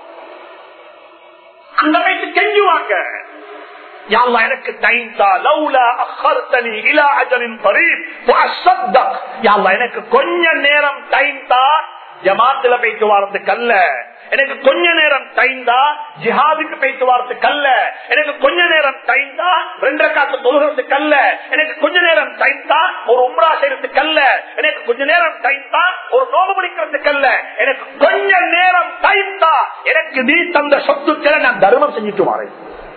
A: அந்த வயசு கெஞ்சுவாங்க யாழ்லா எனக்கு டைம் தா லவ்லா அஹர்தனி இலா அஜலின் கரீப் ஃபஅஸ்ஸதக் யாழ்லா எனக்கு கொஞ்ச நேரம் டைம் தா ஜமாத்துல போயிட்டு வரதுக்கு அல்ல எனக்கு கொஞ்ச நேரம் டைம் தான் ஜிஹாதுக்கு போயிட்டு வரதுக்கு அல்ல எனக்கு கொஞ்ச நேரம் டைம் தான் ரெண்டரை காத்து தொழுகிறதுக்கு அல்ல எனக்கு கொஞ்ச நேரம் டைம் தான் ஒரு உம்ரா செய்யறதுக்கு அல்ல எனக்கு கொஞ்ச நேரம் டைம் தான் ஒரு நோவு பிடிக்கிறதுக்கு அல்ல எனக்கு கொஞ்ச நேரம் டைம் தான் எனக்கு நீ தந்த சொத்துக்களை நான் தர்மம் செஞ்சுட்டு வரேன்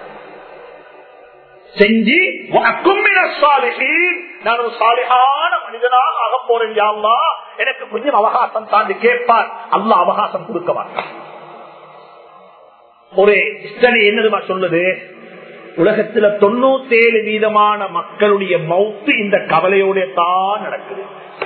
A: செஞ்சு நான் ஒரு சாலிகான மனிதனாக ஆக போறேன் யாழ்லா எனக்கு கொஞ்சம் அவகாசம் தாண்டி கேட்பார் அல்ல அவகாசம் கொடுக்க மாட்டான் ஒரு ஸ்டடி என்னதுமா சொல்லுது உலகத்துல தொண்ணூத்தி ஏழு வீதமான மக்களுடைய மவுத்து இந்த கவலையோட தான் நடக்குது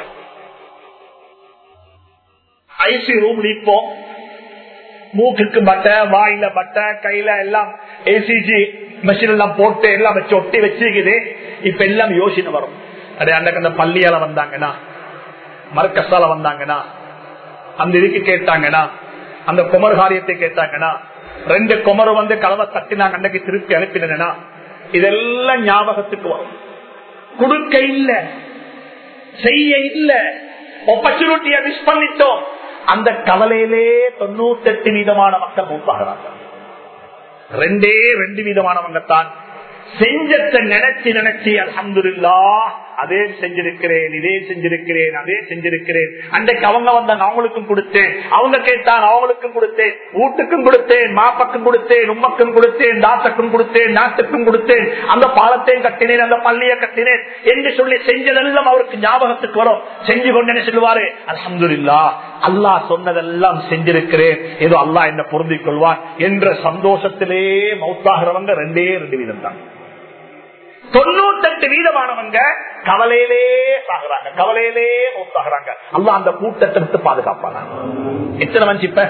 A: ஐசி ரூம் நிற்போம் மூக்குக்கு பட்டை வாயில பட்டை கையில எல்லாம் ஏசிஜி மெஷின் எல்லாம் போட்டு எல்லாம் வச்சு ஒட்டி வச்சிருக்குது இப்ப எல்லாம் யோசனை வரும் அடே அன்றைக்கு அந்த பள்ளியால வந்தாங்கன்னா மரக்கசால வந்தாங்கன்னா அந்த இதுக்கு கேட்டாங்கன்னா அந்த குமர் காரியத்தை கேட்டாங்கன்னா ரெண்டு குமர் வந்து கலவை தட்டினாங்க அன்னைக்கு திருப்பி அனுப்பினா இதெல்லாம் ஞாபகத்துக்கு வரும் கொடுக்க இல்ல செய்ய இல்ல ஆப்பர்ச்சுனிட்டியை மிஸ் பண்ணிட்டோம் அந்த கவலையிலே தொண்ணூத்தி எட்டு வீதமான மக்கள் மூப்பாகிறாங்க ரெண்டே ரெண்டு வீதமானவங்க தான் செஞ்சத்தை நினைச்சு நினைச்சு அலமதுல்லா அதே செஞ்சிருக்கிறேன் இதே செஞ்சிருக்கிறேன் அதே செஞ்சிருக்கிறேன் அன்றைக்கு அவங்க வந்தாங்க அவங்களுக்கும் கொடுத்தேன் அவங்க கேட்டாங்க அவங்களுக்கும் கொடுத்தேன் வீட்டுக்கும் கொடுத்தேன் மாப்பக்கும் கொடுத்தேன் உம்மக்கும் கொடுத்தேன் தாத்தக்கும் கொடுத்தேன் நாட்டுக்கும் கொடுத்தேன் அந்த பாலத்தையும் கட்டினேன் அந்த பள்ளியை கட்டினேன் என்று சொல்லி செஞ்சதெல்லாம் அவருக்கு ஞாபகத்துக்கு வரும் செஞ்சு கொண்டு சொல்லுவாரு அலமதுல்லா அல்லாஹ் சொன்னதெல்லாம் செஞ்சிருக்கிறேன் ஏதோ அல்லாஹ் என்ன பொருந்திக் கொள்வான் என்ற சந்தோஷத்திலே மௌத்தாகிறவங்க ரெண்டே ரெண்டு வீதம் தான் தொண்ணூத்தெட்டு வீதமானவங்க கவலையிலே சாகுறாங்க கவலையிலே மூத்தாகிறாங்க அல்ல அந்த கூட்டத்தை விட்டு பாதுகாப்பாங்க எத்தனை மஞ்சு இப்ப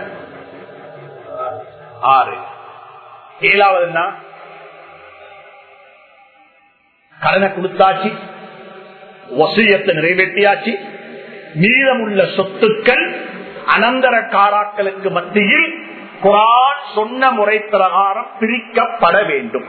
A: ஆறு ஏழாவதுன்னா கடனை கொடுத்தாச்சு வசியத்தை நிறைவேற்றியாச்சு மீதமுள்ள சொத்துக்கள் அனந்தர காராக்களுக்கு மத்தியில் குரான் சொன்ன முறை பிரகாரம் பிரிக்கப்பட வேண்டும்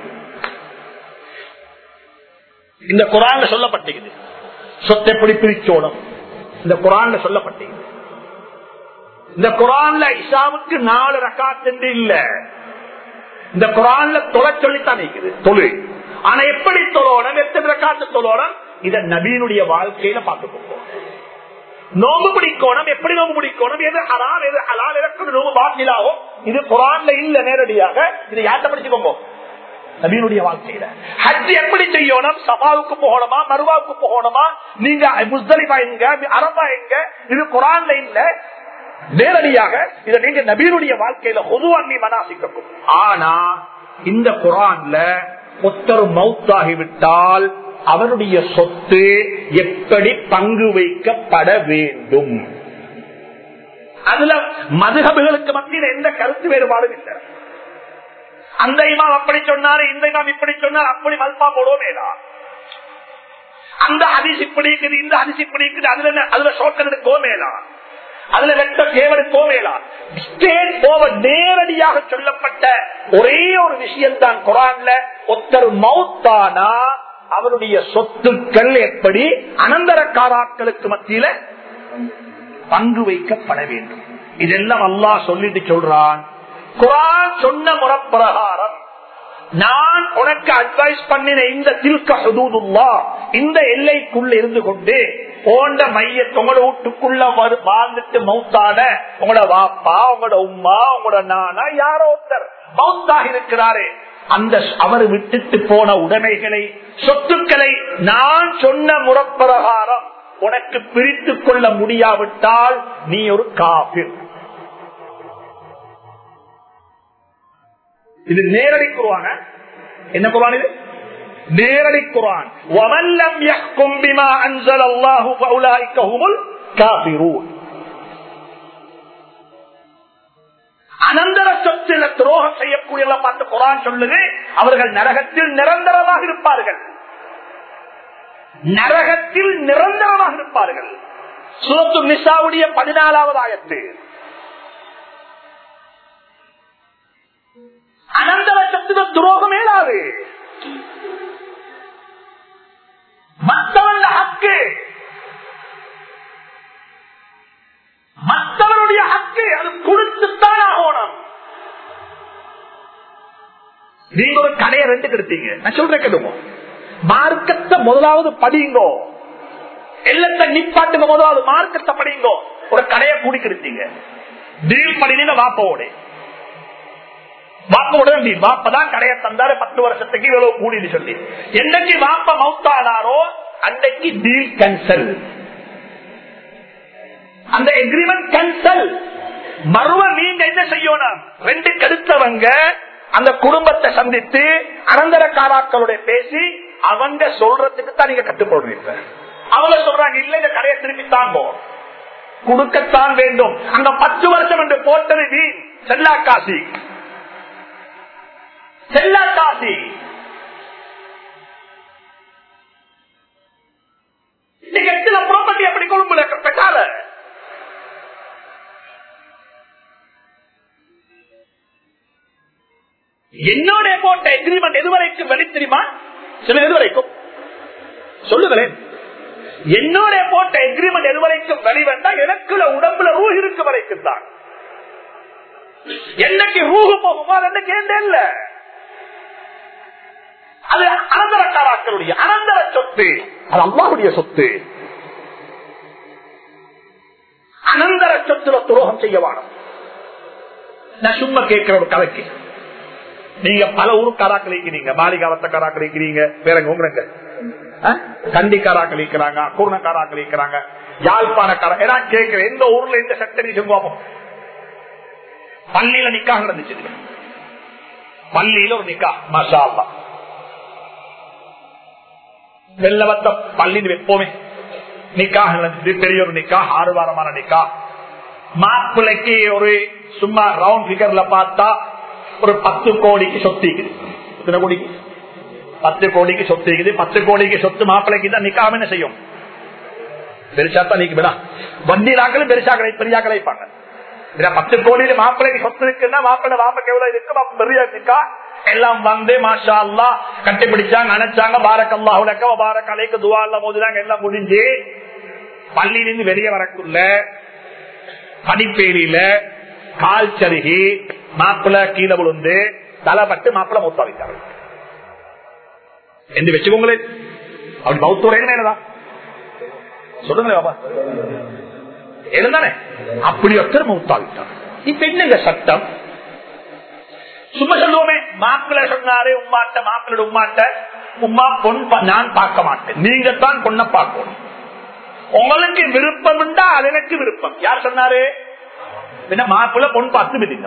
A: இந்த குரான்ல சொல்லப்பட்டது சொத்தை எப்படி பிரிச்சோடும் இந்த குரான்ல சொல்லப்பட்டது இந்த குரான்ல இஷாவுக்கு நாலு ரக்காத் என்று இல்ல இந்த குரான்ல தொலை சொல்லித்தான் இருக்குது தொழில் ஆனா எப்படி தொழோடம் எத்தனை ரக்காத்து தொழோடம் இத நபீனுடைய வாழ்க்கையில பார்த்துக்கோங்க நோம்பு பிடிக்கணும் எப்படி நோம்பு பிடிக்கணும் எது ஹலால் எது ஹலால் எனக்கு நோம்பு பாட்டிலாகும் இது குரான்ல இல்ல நேரடியாக இதை யார்கிட்ட படிச்சுக்கோங்க நபீனுடைய வாழ்க்கையில ஹஜ் எப்படி செய்யணும் சபாவுக்கு போகணுமா மருவாவுக்கு போகணுமா நீங்க முஸ்தலிபா எங்க அரபா எங்க இது குரான்ல இல்ல நேரடியாக இதை நீங்க நபீனுடைய வாழ்க்கையில பொதுவாண்மை மனாசிக்கும் ஆனா இந்த குரான்ல ஒத்தர் மவுத்தாகிவிட்டால் அவருடைய சொத்து எப்படி பங்கு வைக்கப்பட வேண்டும் அதுல மதுகபுகளுக்கு மத்தியில் எந்த கருத்து வேறுபாடும் இல்லை அந்த இமாம் அப்படி சொன்னாரு இந்த இமாம் இப்படி சொன்னார் அப்படி மல்பா போடுவோமேடா அந்த அதிசி இப்படி இருக்குது இந்த அதிசி இப்படி இருக்குது அதுல அதுல ஷோக்கன் எடுக்கோமேலா அதுல வெட்ட கேவலுக்கோமேலா ஸ்டேட் போவர் நேரடியாக சொல்லப்பட்ட ஒரே ஒரு விஷயம் தான் குரான்ல ஒருத்தர் மவுத்தானா அவருடைய சொத்துக்கள் எப்படி அனந்தரக்காராக்களுக்கு மத்தியில பங்கு வைக்கப்பட வேண்டும் இதெல்லாம் அல்லாஹ் சொல்லிட்டு சொல்றான் குரான் சொன்ன முறப்பிரகாரம் நான் உனக்கு அட்வைஸ் பண்ணின இந்த தில்க ஹுதூதுல்லா இந்த எல்லைக்குள்ள இருந்து கொண்டு போன்ற மைய உங்களோட வீட்டுக்குள்ள வரு- வாழ்ந்துட்டு மௌத்தான உங்களோட வாப்பா உங்களோட உம்மா உங்களோட நானா யாரோ ஒருத்தர் மௌத்தாக இருக்கிறாரு அந்த ஸ்- அவர் விட்டுட்டு போன உடைமைகளை சொத்துக்களை நான் சொன்ன முறப்பிரகாரம் உனக்கு பிரித்துக் கொள்ள முடியாவிட்டால் நீ ஒரு காபிர் இது நேரடி குருவான என்ன குருவான் இது நேரடி குரான் وَمَنْ لَمْ يَحْكُمْ بِمَا أَنزَلَ اللَّهُ فَأُولَٰئِكَ هُمُ الْكَافِرُونَ அனந்தர சொத்துல துரோகம் செய்யக்கூடியவர்களை பார்த்து குரான் சொல்லுது அவர்கள் நரகத்தில் நிரந்தரமாக இருப்பார்கள் நரகத்தில் நிரந்தரமாக இருப்பார்கள் சுரத்து நிசாவுடைய பதினாலாவது ஆயத்து அனந்தர சொத்துல துரோகம் ஏழாது மற்றவன் ஹக்கு மற்றவனுடைய ஹக்கு அது கொடுத்துத்தான் ஆகணும் நீங்க ஒரு கடையை ரெண்டு கெடுத்தீங்க நான் சொல்றேன் கேட்டுங்க மார்க்கத்தை முதலாவது படிங்கோ எல்லாத்த நிப்பாட்டுங்க முதலாவது மார்க்கத்தை படிங்கோ ஒரு கடையை கூடி கெடுத்தீங்க டீல் பண்ணினீங்க வாப்போட வாப்போட டீல் வாப்பதான் கடையை தந்தாரு பத்து வருஷத்துக்கு இவ்வளவு கூடின்னு சொல்லி என்னைக்கு வாப்ப மவுத்தானாரோ அன்னைக்கு டீல் கேன்சல் அந்த எக்ரிமெண்ட் கேன்சல் மறுவ நீங்க என்ன செய்யணும் ரெண்டு கருத்தவங்க அந்த குடும்பத்தை சந்தித்து அனந்தரக்காராக்களுடைய பேசி அவங்க சொல்றதுக்கு தான் நீங்க கட்டுப்படுறீங்க அவங்க சொல்றாங்க இல்ல இந்த கடையை திருப்பி தாங்கோ கொடுக்கத்தான் வேண்டும் அந்த பத்து வருஷம் என்று போட்டது வீண் செல்லா காசி செல்லா காசி நீங்க எத்தனை ப்ராப்பர்ட்டி அப்படி கொழும்புல பெற்றால என்னோட போட்ட எக்ரிமெண்ட் எதுவரைக்கும் வெளி தெரியுமா சில எதுவரைக்கும் சொல்லுங்களேன் என்னோட போட்ட எக்ரிமெண்ட் எதுவரைக்கும் வெளிவந்தா எனக்குள்ள உடம்புல ரூ இருக்கு வரைக்கும் தான் என்னைக்கு ரூகு போகுமோ அது என்ன கேண்டே இல்ல அது அனந்தரக்காராக்களுடைய அனந்தர சொத்து அது அம்மாவுடைய சொத்து அனந்தர சொத்துல துரோகம் செய்ய வேணும் நான் சும்மா கேட்கிற ஒரு கதைக்கு நீங்க பல ஊருக்காராக்கள் இருக்கிறீங்க மாளிகாவத்தக்காராக்கள் இருக்கிறீங்க வேற எங்க உங்க கண்டிக்காராக்கள் இருக்கிறாங்க கூர்ணக்காராக்கள் இருக்கிறாங்க யாழ்ப்பாணக்கார ஏன்னா கேட்கிறேன் எந்த ஊர்ல எந்த சட்டரி சொல்லுவோம் பள்ளியில நிக்கா நடந்துச்சு பள்ளியில ஒரு நிக்கா மஷா அல்லா வெள்ளவத்த பள்ளின்னு வைப்போமே நிக்கா நடந்துச்சு பெரிய ஒரு நிக்கா ஆறு வாரமான நிக்கா மாப்பிள்ளைக்கு ஒரு சும்மா ரவுண்ட் பிகர்ல பார்த்தா ஒரு பத்து கோடிக்கு சொத்து இருக்குது எத்தனை கோடிக்கு பத்து கோடிக்கு சொத்து இருக்குது பத்து கோடிக்கு சொத்து மாப்பிள்ளைக்கு தான் நிக்காம என்ன செய்யும் பெருசாத்தான் நீக்கு விடா வண்டியிலாக்களும் பெருசா கிடை பெரியா கிடைப்பாங்க இதுல பத்து கோடியில மாப்பிள்ளைக்கு சொத்து இருக்குன்னா மாப்பிள்ளை மாப்பிளைக்கு எவ்வளவு இருக்கு அப்ப பெரிய நிக்கா எல்லாம் வந்து மாஷா அல்லா கட்டி பிடிச்சாங்க நினைச்சாங்க பாரக்கல்லா உலக பாரக்கலைக்கு துவா எல்லாம் மோதுறாங்க எல்லாம் முடிஞ்சு பள்ளியிலிருந்து வெளியே வரக்குள்ள படிப்பேரியில கால் சருகி மாப்பிள்ள கீழே விழுந்து தலைப்பட்டு மாப்பிள்ள மூத்தா வைத்தாங்க என்று வச்சுக்கோங்களேன் அப்படி பௌத்தோரேன்னு என்னதான் சொல்லுங்களே பாபா எழுந்தானே அப்படி ஒருத்தர் மௌத்தாவிட்டார் இப்ப என்னங்க சட்டம் சும்மா சொல்லுவோமே மாப்பிள்ள சொன்னாரு உமாட்ட மாப்பிள்ளோட உமாட்ட உமா பொன் பா- நான் பார்க்க மாட்டேன் நீங்க தான் பொண்ணை பார்க்கணும் உங்களுக்கு விருப்பம் உண்டா அது எனக்கு விருப்பம் யார் சொன்னாரு பின்ன மாப்பிள்ள பொன் பார்த்து விதிங்க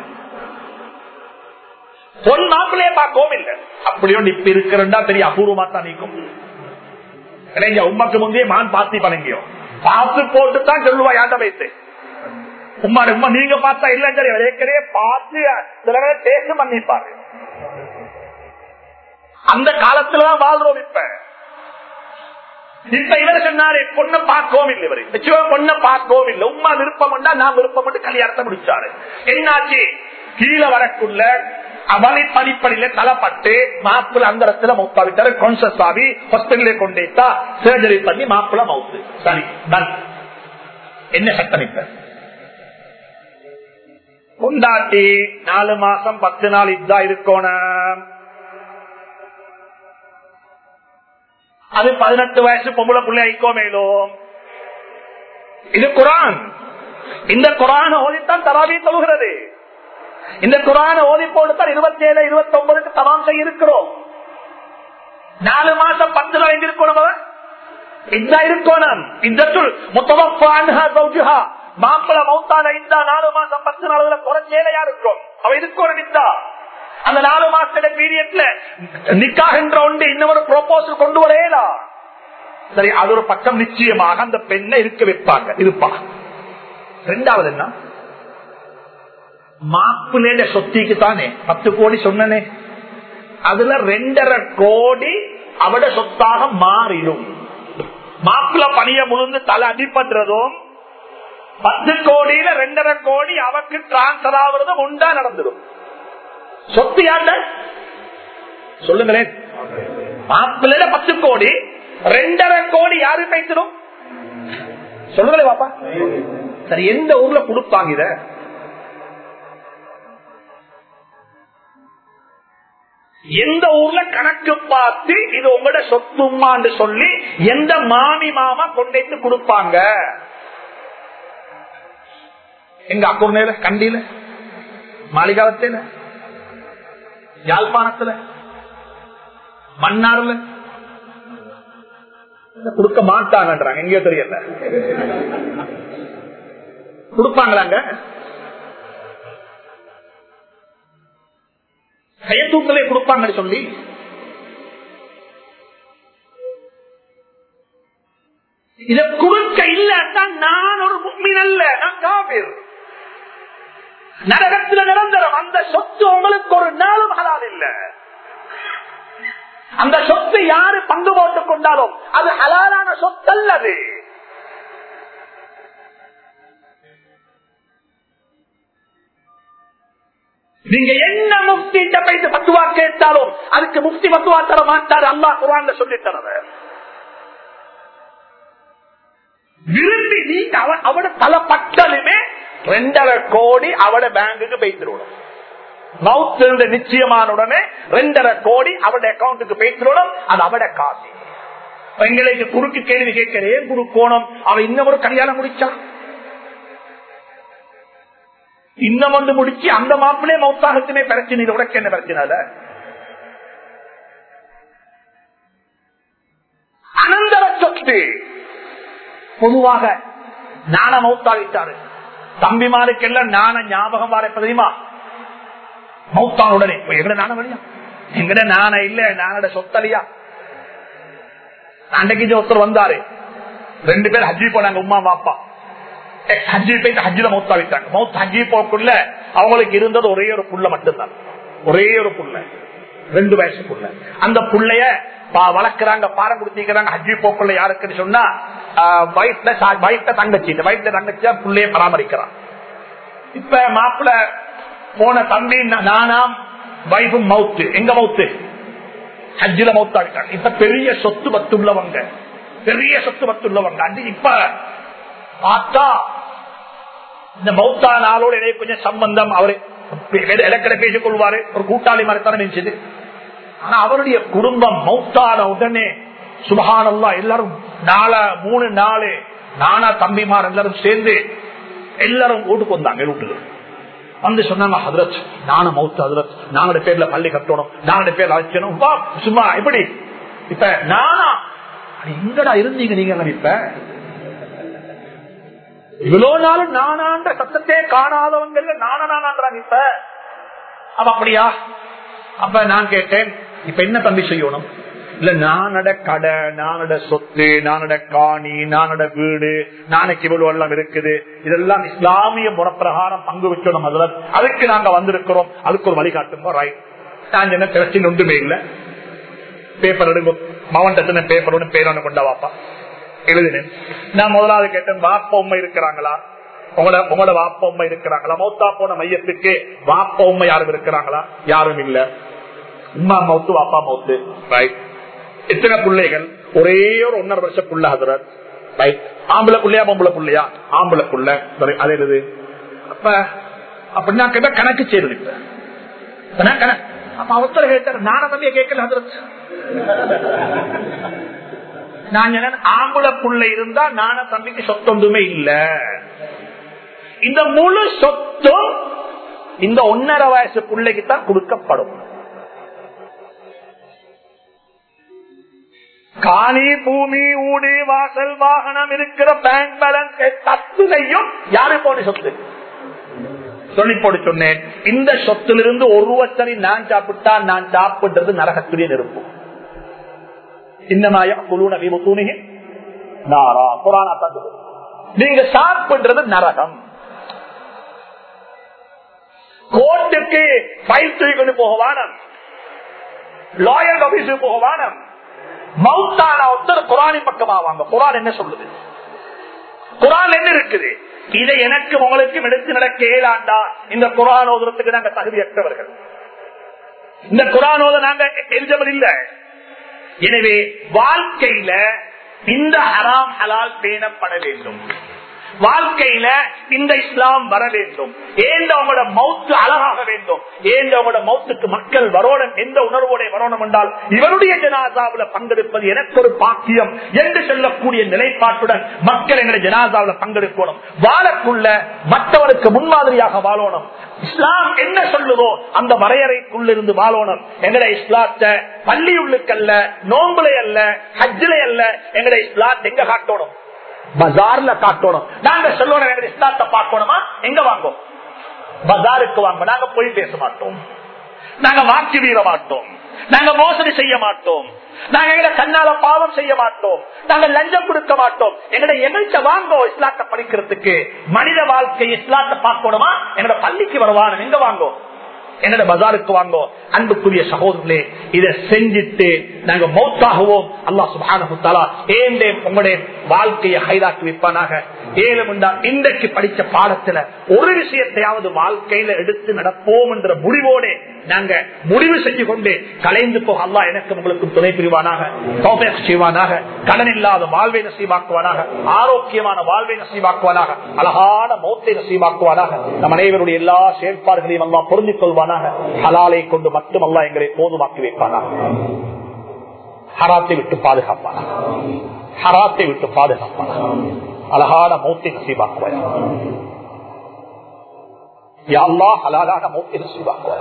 A: பொன் மாப்பிள்ளையே பார்க்கவும் இல்லை அப்படியோ இப்ப இருக்கிறண்டா பெரிய அபூர்வமா தான் நீக்கும் இளைஞ உமாக்கு முந்தைய மான் பாத்தி பழங்கியோ பார்த்து போட்டு தான் சொல்லுவா யாண்ட வைத்து உமா உமா நீங்க பார்த்தா இல்ல சரி ஏற்கனவே பார்த்து டேஸ்ட் பண்ணிப்பாரு அந்த காலத்துலதான் வாழ்றோம் இப்ப இப்ப இவர் சொன்னாரு பொண்ணை பார்க்கவும் இல்லை இவரு நிச்சயம் பொண்ணை பார்க்கவும் இல்லை உமா விருப்பம் உண்டா நான் விருப்பம் உண்டு கல்யாணத்தை முடிச்சாரு என்னாச்சு கீழே வரக்குள்ள அவனை படிப்படியில தலைப்பட்டு மாப்பிள்ள அந்த இடத்துல மௌத்தாவிட்டாரு கான்சியஸ் ஆகி ஹாஸ்பிட்டலே கொண்டேட்டா சர்ஜரி பண்ணி மாப்பிள்ள மவுத்து சரி done. என்ன சட்டம் இப்ப கொண்டாட்டி நாலு மாசம் பத்து நாள் இதா இருக்கணும் அது பதினெட்டு வயசு பொம்பளை பிள்ளை ஐக்கோ மேலும் இது குரான் இந்த குரான ஓதித்தான் தராவி தொழுகிறது இந்த குரான ஓதி போட்டுத்தான் இருபத்தி ஏழு இருபத்தி ஒன்பதுக்கு தமாம் செய்ய இருக்கிறோம் நாலு மாசம் பத்து நாள் எங்க இருக்கணும் இந்த இருக்கணும் இந்த மாப்பிள மௌத்தான இந்த நாலு மாசம் பத்து நாளுல குறைச்சேலையா இருக்கும் அவ இருக்கணும் இந்த அந்த நாலு மாசத்துல பீரியட்ல நிக்காகின்ற ஒன்று இன்னொரு ப்ரோபோசல் கொண்டு வரையலா சரி அது ஒரு பக்கம் நிச்சயமாக அந்த பெண்ணை இருக்க வைப்பாங்க இருப்பா ரெண்டாவது என்ன மாப்பிள்ளைய சொத்திக்கு தானே பத்து கோடி சொன்னனே அதுல ரெண்டரை கோடி அவட சொத்தாக மாறிடும் மாப்பிள்ள பணிய முழுந்து தலை அடிபடுறதும் பத்து கோடியில ரெண்டரை கோடி அவக்கு டிரான்ஸ்பர் ஆகுறதும் உண்டா நடந்துடும் சொத்து யாண்ட சொல்லுங்களேன் மாப்பிள்ளையில பத்து கோடி ரெண்டரை கோடி யாரு பேசிடும் சொல்லுங்களே பாப்பா சரி எந்த ஊர்ல கொடுப்பாங்க இத எந்த ஊர்ல கணக்கு பார்த்து இது உங்களோட சொத்துமான்னு சொல்லி எந்த மாமி மாமா கொண்டு கொடுப்பாங்க எங்க அக்குர்ணையில கண்டியில மாளிகாவத்தில யாழ்ப்பாணத்துல மன்னார்ல கொடுக்க மாட்டாங்கன்றாங்க எங்கேயோ தெரியல கொடுப்பாங்களாங்க கையத்தூக்கலே கொடுப்பாங்கன்னு சொல்லி இத கொடுக்க இல்லத்தான் நான் ஒரு முக்மின் அல்ல நான் காபீர் நரகத்துல நிரந்தரம் அந்த சொத்து உங்களுக்கு ஒரு நாளும் ஹலால் இல்ல அந்த சொத்து யாரு பங்கு போட்டுக் கொண்டாலும் அது ஹலாலான சொத்து அல்லது நீங்க என்ன முக்தி போயிட்டு பத்துவா கேட்டாலும் அதுக்கு முக்தி பத்துவா தர மாட்டாரு அல்லா குரான் சொல்லி தரது விரும்பி நீங்க அவட தலை பட்டாலுமே ரெண்டரை கோடி அவட பேங்குக்கு போய்த்திருவோம் மவுத் இருந்த நிச்சயமான உடனே ரெண்டரை கோடி அவட அக்கௌண்ட்டுக்கு போய்த்திருவோம் அது அவட காசு எங்களுக்கு குறுக்கு கேள்வி கேட்கிறேன் குரு கோணம் அவன் இன்னும் ஒரு கல்யாணம் முடிச்சான் இன்னும் ஒன்று முடிச்சு அந்த மாப்பிளே மௌத்தாகத்துமே பிரச்சனை இது உனக்கு என்ன பிரச்சனை அனந்தர சொத்து பொதுவாக நான மௌத்தாகிட்டாரு தம்பிமாருக்கெல்லாம் நான ஞாபகம் வர தெரியுமா மௌத்தான உடனே எங்கட நான வழியா எங்கட நான இல்ல நானோட சொத்தலியா அன்றைக்கு ஒருத்தர் வந்தாரு ரெண்டு பேர் ஹஜ்ஜி போனாங்க உமா பாப்பா ஹஜ்ஜி போயிட்டு ஹஜ்ஜில மௌத்தா விட்டாங்க மௌத் ஹஜ்ஜி போக்குள்ள அவங்களுக்கு இருந்தது ஒரே ஒரு புள்ள மட்டும்தான் ஒரே ஒரு புள்ள ரெண்டு வயசு புள்ள அந்த புள்ளைய வளர்க்கிறாங்க பாரம் கொடுத்திருக்கிறாங்க ஹஜ்ஜி போக்குள்ள யாருக்குன்னு சொன்னா வயிற்றுல வயிற்ற தங்கச்சி இந்த வயிற்றுல தங்கச்சியா புள்ளைய பராமரிக்கிறான் இப்ப மாப்பிள்ள போன தம்பி நானாம் வைஃபும் மவுத்து எங்க மவுத்து ஹஜ்ஜில மௌத்தாவிட்டாங்க இப்ப பெரிய சொத்து பத்து உள்ளவங்க பெரிய சொத்து பத்து உள்ளவங்க அது இப்ப பார்த்தா இந்த மௌத்தா நாளோடு எனக்கு கொஞ்சம் சம்பந்தம் அவரு இலக்கண பேசிக் கொள்வாரு ஒரு கூட்டாளி மரத்தான நினைச்சது ஆனா அவருடைய குடும்பம் மௌத்தான உடனே சுபகானல்லா எல்லாரும் நாள மூணு நாலு நானா தம்பிமார் எல்லாரும் சேர்ந்து எல்லாரும் வீட்டுக்கு வந்தாங்க வீட்டுக்கு வந்து சொன்னாங்க ஹதரத் நானும் மௌத்து ஹதரத் நாங்களோட பேர்ல பள்ளி கட்டணும் நாங்களோட பேர்ல அழைச்சணும் வா சும்மா எப்படி இப்ப நானா எங்கடா இருந்தீங்க நீங்க இப்ப இவ்வளவு நாளும் நானான்ற சத்தத்தையே காணாதவங்க நானா நானான்றாங்க இப்ப அப்ப அப்படியா அப்ப நான் கேட்டேன் இப்ப என்ன தம்பி செய்யணும் இல்ல நானட கடை நானட சொத்து நானட காணி நானட வீடு நாளைக்கு இவ்வளவு எல்லாம் இருக்குது இதெல்லாம் இஸ்லாமிய முறப்பிரகாரம் பங்கு வச்சோம் அதுல அதுக்கு நாங்க வந்திருக்கிறோம் அதுக்கு ஒரு வழிகாட்டுங்க ரைட் நான் என்ன பிரச்சனை ஒன்றுமே இல்லை பேப்பர் எடுங்க மாவட்டத்துல பேப்பர் ஒன்று பேர் கொண்டா வாப்பா எழுதினேன் நான் முதலாவது கேட்டேன் வாப்ப உண்மை இருக்கிறாங்களா உங்களோட உங்களோட வாப்ப உண்மை இருக்கிறாங்களா மௌத்தா போன மையத்துக்கு வாப்ப உண்மை யாரும் இருக்கிறாங்களா யாரும் இல்ல உமா மௌத்து வாப்பா மௌத்து ரைட் எத்தனை பிள்ளைகள் ஒரே ஒரு ஒன்னரை வருஷம் புள்ள ஹசரத் ரைட் ஆம்பளை புள்ளையா பொம்பளை புள்ளையா ஆம்பளை புள்ள அது எழுது அப்ப அப்படின்னா கேட்டா கணக்கு செய்யுது இப்ப அப்ப அவசர கேட்டார் நான தம்பிய கேட்கல ஹசரத் நான் சொன்னேன், ஆம்பளை புள்ள இருந்தா நான தம்பிக்கு சொத்தொண்டுமே இல்ல இந்த முழு சொத்தும் இந்த ஒன்னரை வயசு பிள்ளைக்கு தான் கொடுக்கப்படும் காணி பூமி ஊடு வாசல் வாகனம் இருக்கிற பேங்க் பேலன்ஸ் தத்துலையும் யாரு போன சொத்து சொல்லி போட்டு சொன்னேன் இந்த சொத்திலிருந்து ஒரு வருஷம் நான் சாப்பிட்டா நான் சாப்பிடுறது நரகத்துடைய நெருப்பு இந்த மாய குழு நபி முத்தூனிக நாரா குரானா தான் சொல்லுது. நீங்க சாப்பிடுறது நரகம் கோர்ட்டுக்கு ஃபைல் தூக்கிட்டு போக வானம் லாயர் ஆபீஸுக்கு போக வானம் மவுத்தான ஒருத்தர் குரானி பக்கமா வாங்க குரான் என்ன சொல்லுது குரான் என்ன இருக்குது இதை எனக்கு உங்களுக்கு எடுத்து நடக்க ஏழாண்டா இந்த குரான் ஓதுறதுக்கு நாங்க தகுதியற்றவர்கள் இந்த குரான் ஓத நாங்க எலிஜபிள் இல்ல எனவே வாழ்க்கையில இந்த ஹராம் ஹலால் பேணப்பட வேண்டும் வாழ்க்கையில இந்த இஸ்லாம் வர வேண்டும் ஏந்த உங்களோட மௌத்து அழகாக வேண்டும் ஏந்த உங்களோட மௌத்துக்கு மக்கள் வரணும் எந்த உணர்வோட வரணும் என்றால் இவருடைய ஜனாதாவுல பங்கெடுப்பது எனக்கு ஒரு பாக்கியம் என்று சொல்லக்கூடிய நிலைப்பாட்டுடன் மக்கள் எங்களுடைய ஜனாதாவுல பங்கெடுக்கணும் வாழக்குள்ள மற்றவருக்கு முன்மாதிரியாக வாழணும் இஸ்லாம் என்ன சொல்லுதோ அந்த வரையறைக்குள்ள இருந்து வாழணும் எங்கட இஸ்லாத்தை பள்ளி உள்ளுக்கல்ல நோம்புலை அல்ல ஹஜ்ஜிலை அல்ல எங்கட இஸ்லாத் எங்க காட்டணும் பஜார்ல காட்டணும் நாங்க சொல்லணும் எங்க இஸ்லாத்தை பார்க்கணுமா எங்க வாங்கும் பஜாருக்கு வாங்க நாங்க போய் பேச மாட்டோம் நாங்க வாக்கி வீர மாட்டோம் நாங்க மோசடி செய்ய மாட்டோம் நாங்க எங்க கண்ணால பாவம் செய்ய மாட்டோம் நாங்க லஞ்சம் கொடுக்க மாட்டோம் எங்கட எங்கள்கிட்ட வாங்கோ இஸ்லாத்தை படிக்கிறதுக்கு மனித வாழ்க்கை இஸ்லாத்தை பார்க்கணுமா எங்கட பள்ளிக்கு வருவானு எங்க வாங்கோ என்னோட பஜாருக்கு வாங்கோ அன்புக்குரிய சகோதரர்களே இதை செஞ்சிட்டு நாங்க மௌத்தாகுவோம் அல்லா சுபானா ஏண்டே உங்களுடைய வாழ்க்கையை ஹைராக்கி வைப்பானாக ஏழுமுண்டா இன்றைக்கு படிச்ச பாடத்துல ஒரு விஷயத்தையாவது வாழ்க்கையில எடுத்து நடப்போம் என்ற முடிவோட நாங்க முடிவு செஞ்சு கொண்டு கலைந்து போக அல்லா எனக்கு உங்களுக்கு துணை புரிவானாக தௌஃபீக் செய்வானாக கடன் இல்லாத வாழ்வை நசீவாக்குவானாக ஆரோக்கியமான வாழ்வை நசீவாக்குவானாக அழகான மௌத்தை நசீவாக்குவானாக நம் அனைவருடைய எல்லா செயற்பாடுகளையும் அல்லா பொருந்திக் கொள்வானாக ஹலாலை கொண்டு மட்டும் அல்லா எங்களை போதுமாக்கி வைப்பானாக ஹராத்தை விட்டு பாதுகாப்பானாக ஹராத்தை விட்டு பாதுகாப்பானாக அழகான மௌத்தை நசீவாக்குவாயா யாழ்லா ஹலாலான மௌத்தை நசீவாக்குவாயா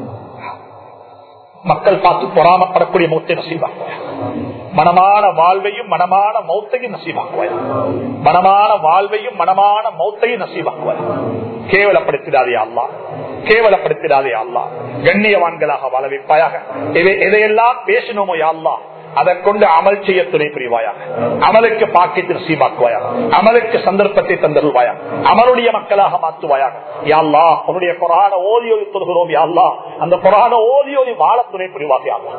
A: மக்கள் பார்த்து பொறாமப்படக்கூடிய மௌத்தை நசீவாக்குவாயா மனமான வாழ்வையும் மனமான மௌத்தையும் நசீவாக்குவாயா மனமான வாழ்வையும் மனமான மௌத்தையும் நசீவாக்குவாயா கேவலப்படுத்திடாதே அல்லா கேவலப்படுத்திடாதே அல்லா கண்ணியவான்களாக வாழ வைப்பாயாக எதை- எதையெல்லாம் பேசணுமோ அல்லா அதை கொண்டு அமல் செய்ய துணை புரிவாயாக அமலுக்கு பாக்கியத்தை நசீபாக்குவாயாக அமலுக்கு சந்தர்ப்பத்தை தந்தருவாயா அமலுடைய மக்களாக மாற்றுவாயாக யாழ்லா உன்னுடைய புறான ஓதி ஓதி தொழுகிறோம் யாழ்லா அந்த புறான ஓதி ஓதி வாழ துணை புரிவாக யாழ்லா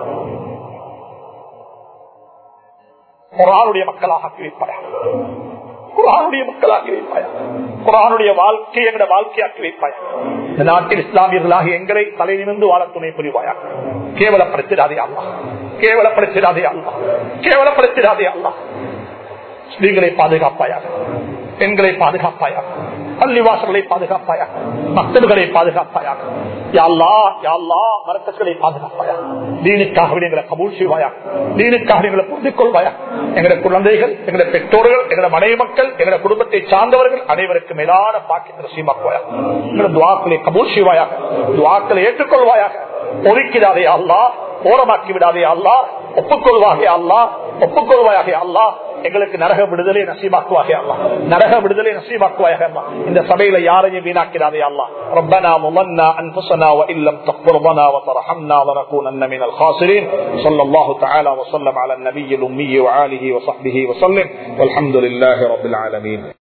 A: குரானுடைய மக்களாக ஆக்கி வைப்பாயா குரானுடைய மக்களாக்கி வைப்பாயா குரானுடைய வாழ்க்கை எங்கட வாழ்க்கையாக்கி வைப்பாயா இந்த நாட்டில் இஸ்லாமியர்களாக எங்களை தலை நிமிர்ந்து வாழ துணை புரிவாயா கேவலப்படுத்திடாதே அல்லா கேவலப்படுத்திடாதே அல்லா கேவலப்படுத்திடாதே அல்லா ஸ்திரீகளை பாதுகாப்பாயாக பெண்களை பாதுகாப்பாயாக பள்ளிவாசல்களை பாதுகாப்பாயாக மக்கள்களை பாதுகாப்பாயாக யாழ்லா யாழ்லா மரத்தக்களை பாதுகாப்பாயா தீனுக்காக எங்களை கபூல் செய்வாயா தீனுக்காக எங்களை புரிந்து கொள்வாயா எங்களுடைய குழந்தைகள் எங்களுடைய பெற்றோர்கள் எங்களுடைய மனைவி மக்கள் எங்களுடைய குடும்பத்தை சார்ந்தவர்கள் அனைவருக்கும் மேலான பாக்கியத்தை சீமாக்குவாயா எங்களுடைய துவாக்களை கபூல் செய்வாயாக துவாக்களை ஏற்றுக்கொள்வாயாக ஒதுக்கிடாதே அல்லா ஓரமாக்கி விடாதே அல்லா ஒப்புக்கொள்வாகே அல்லா ஒப்புக்கொள்வாயாக அல்லா எங்களுக்கு நரக விடுதலை நசீமாக்குவாக அல்லா நரக விடுதலை நசீமாக்குவாயாக அல்லா இந்த சபையில யாரையும் வீணாக்கிறாதே அல்லா ربنا ظلمنا انفسنا وان لم تغفر لنا وترحمنا لنكونن من الخاسرين صلى الله تعالى وسلم على النبي الامي وآله وصحبه وسلم والحمد لله رب العالمين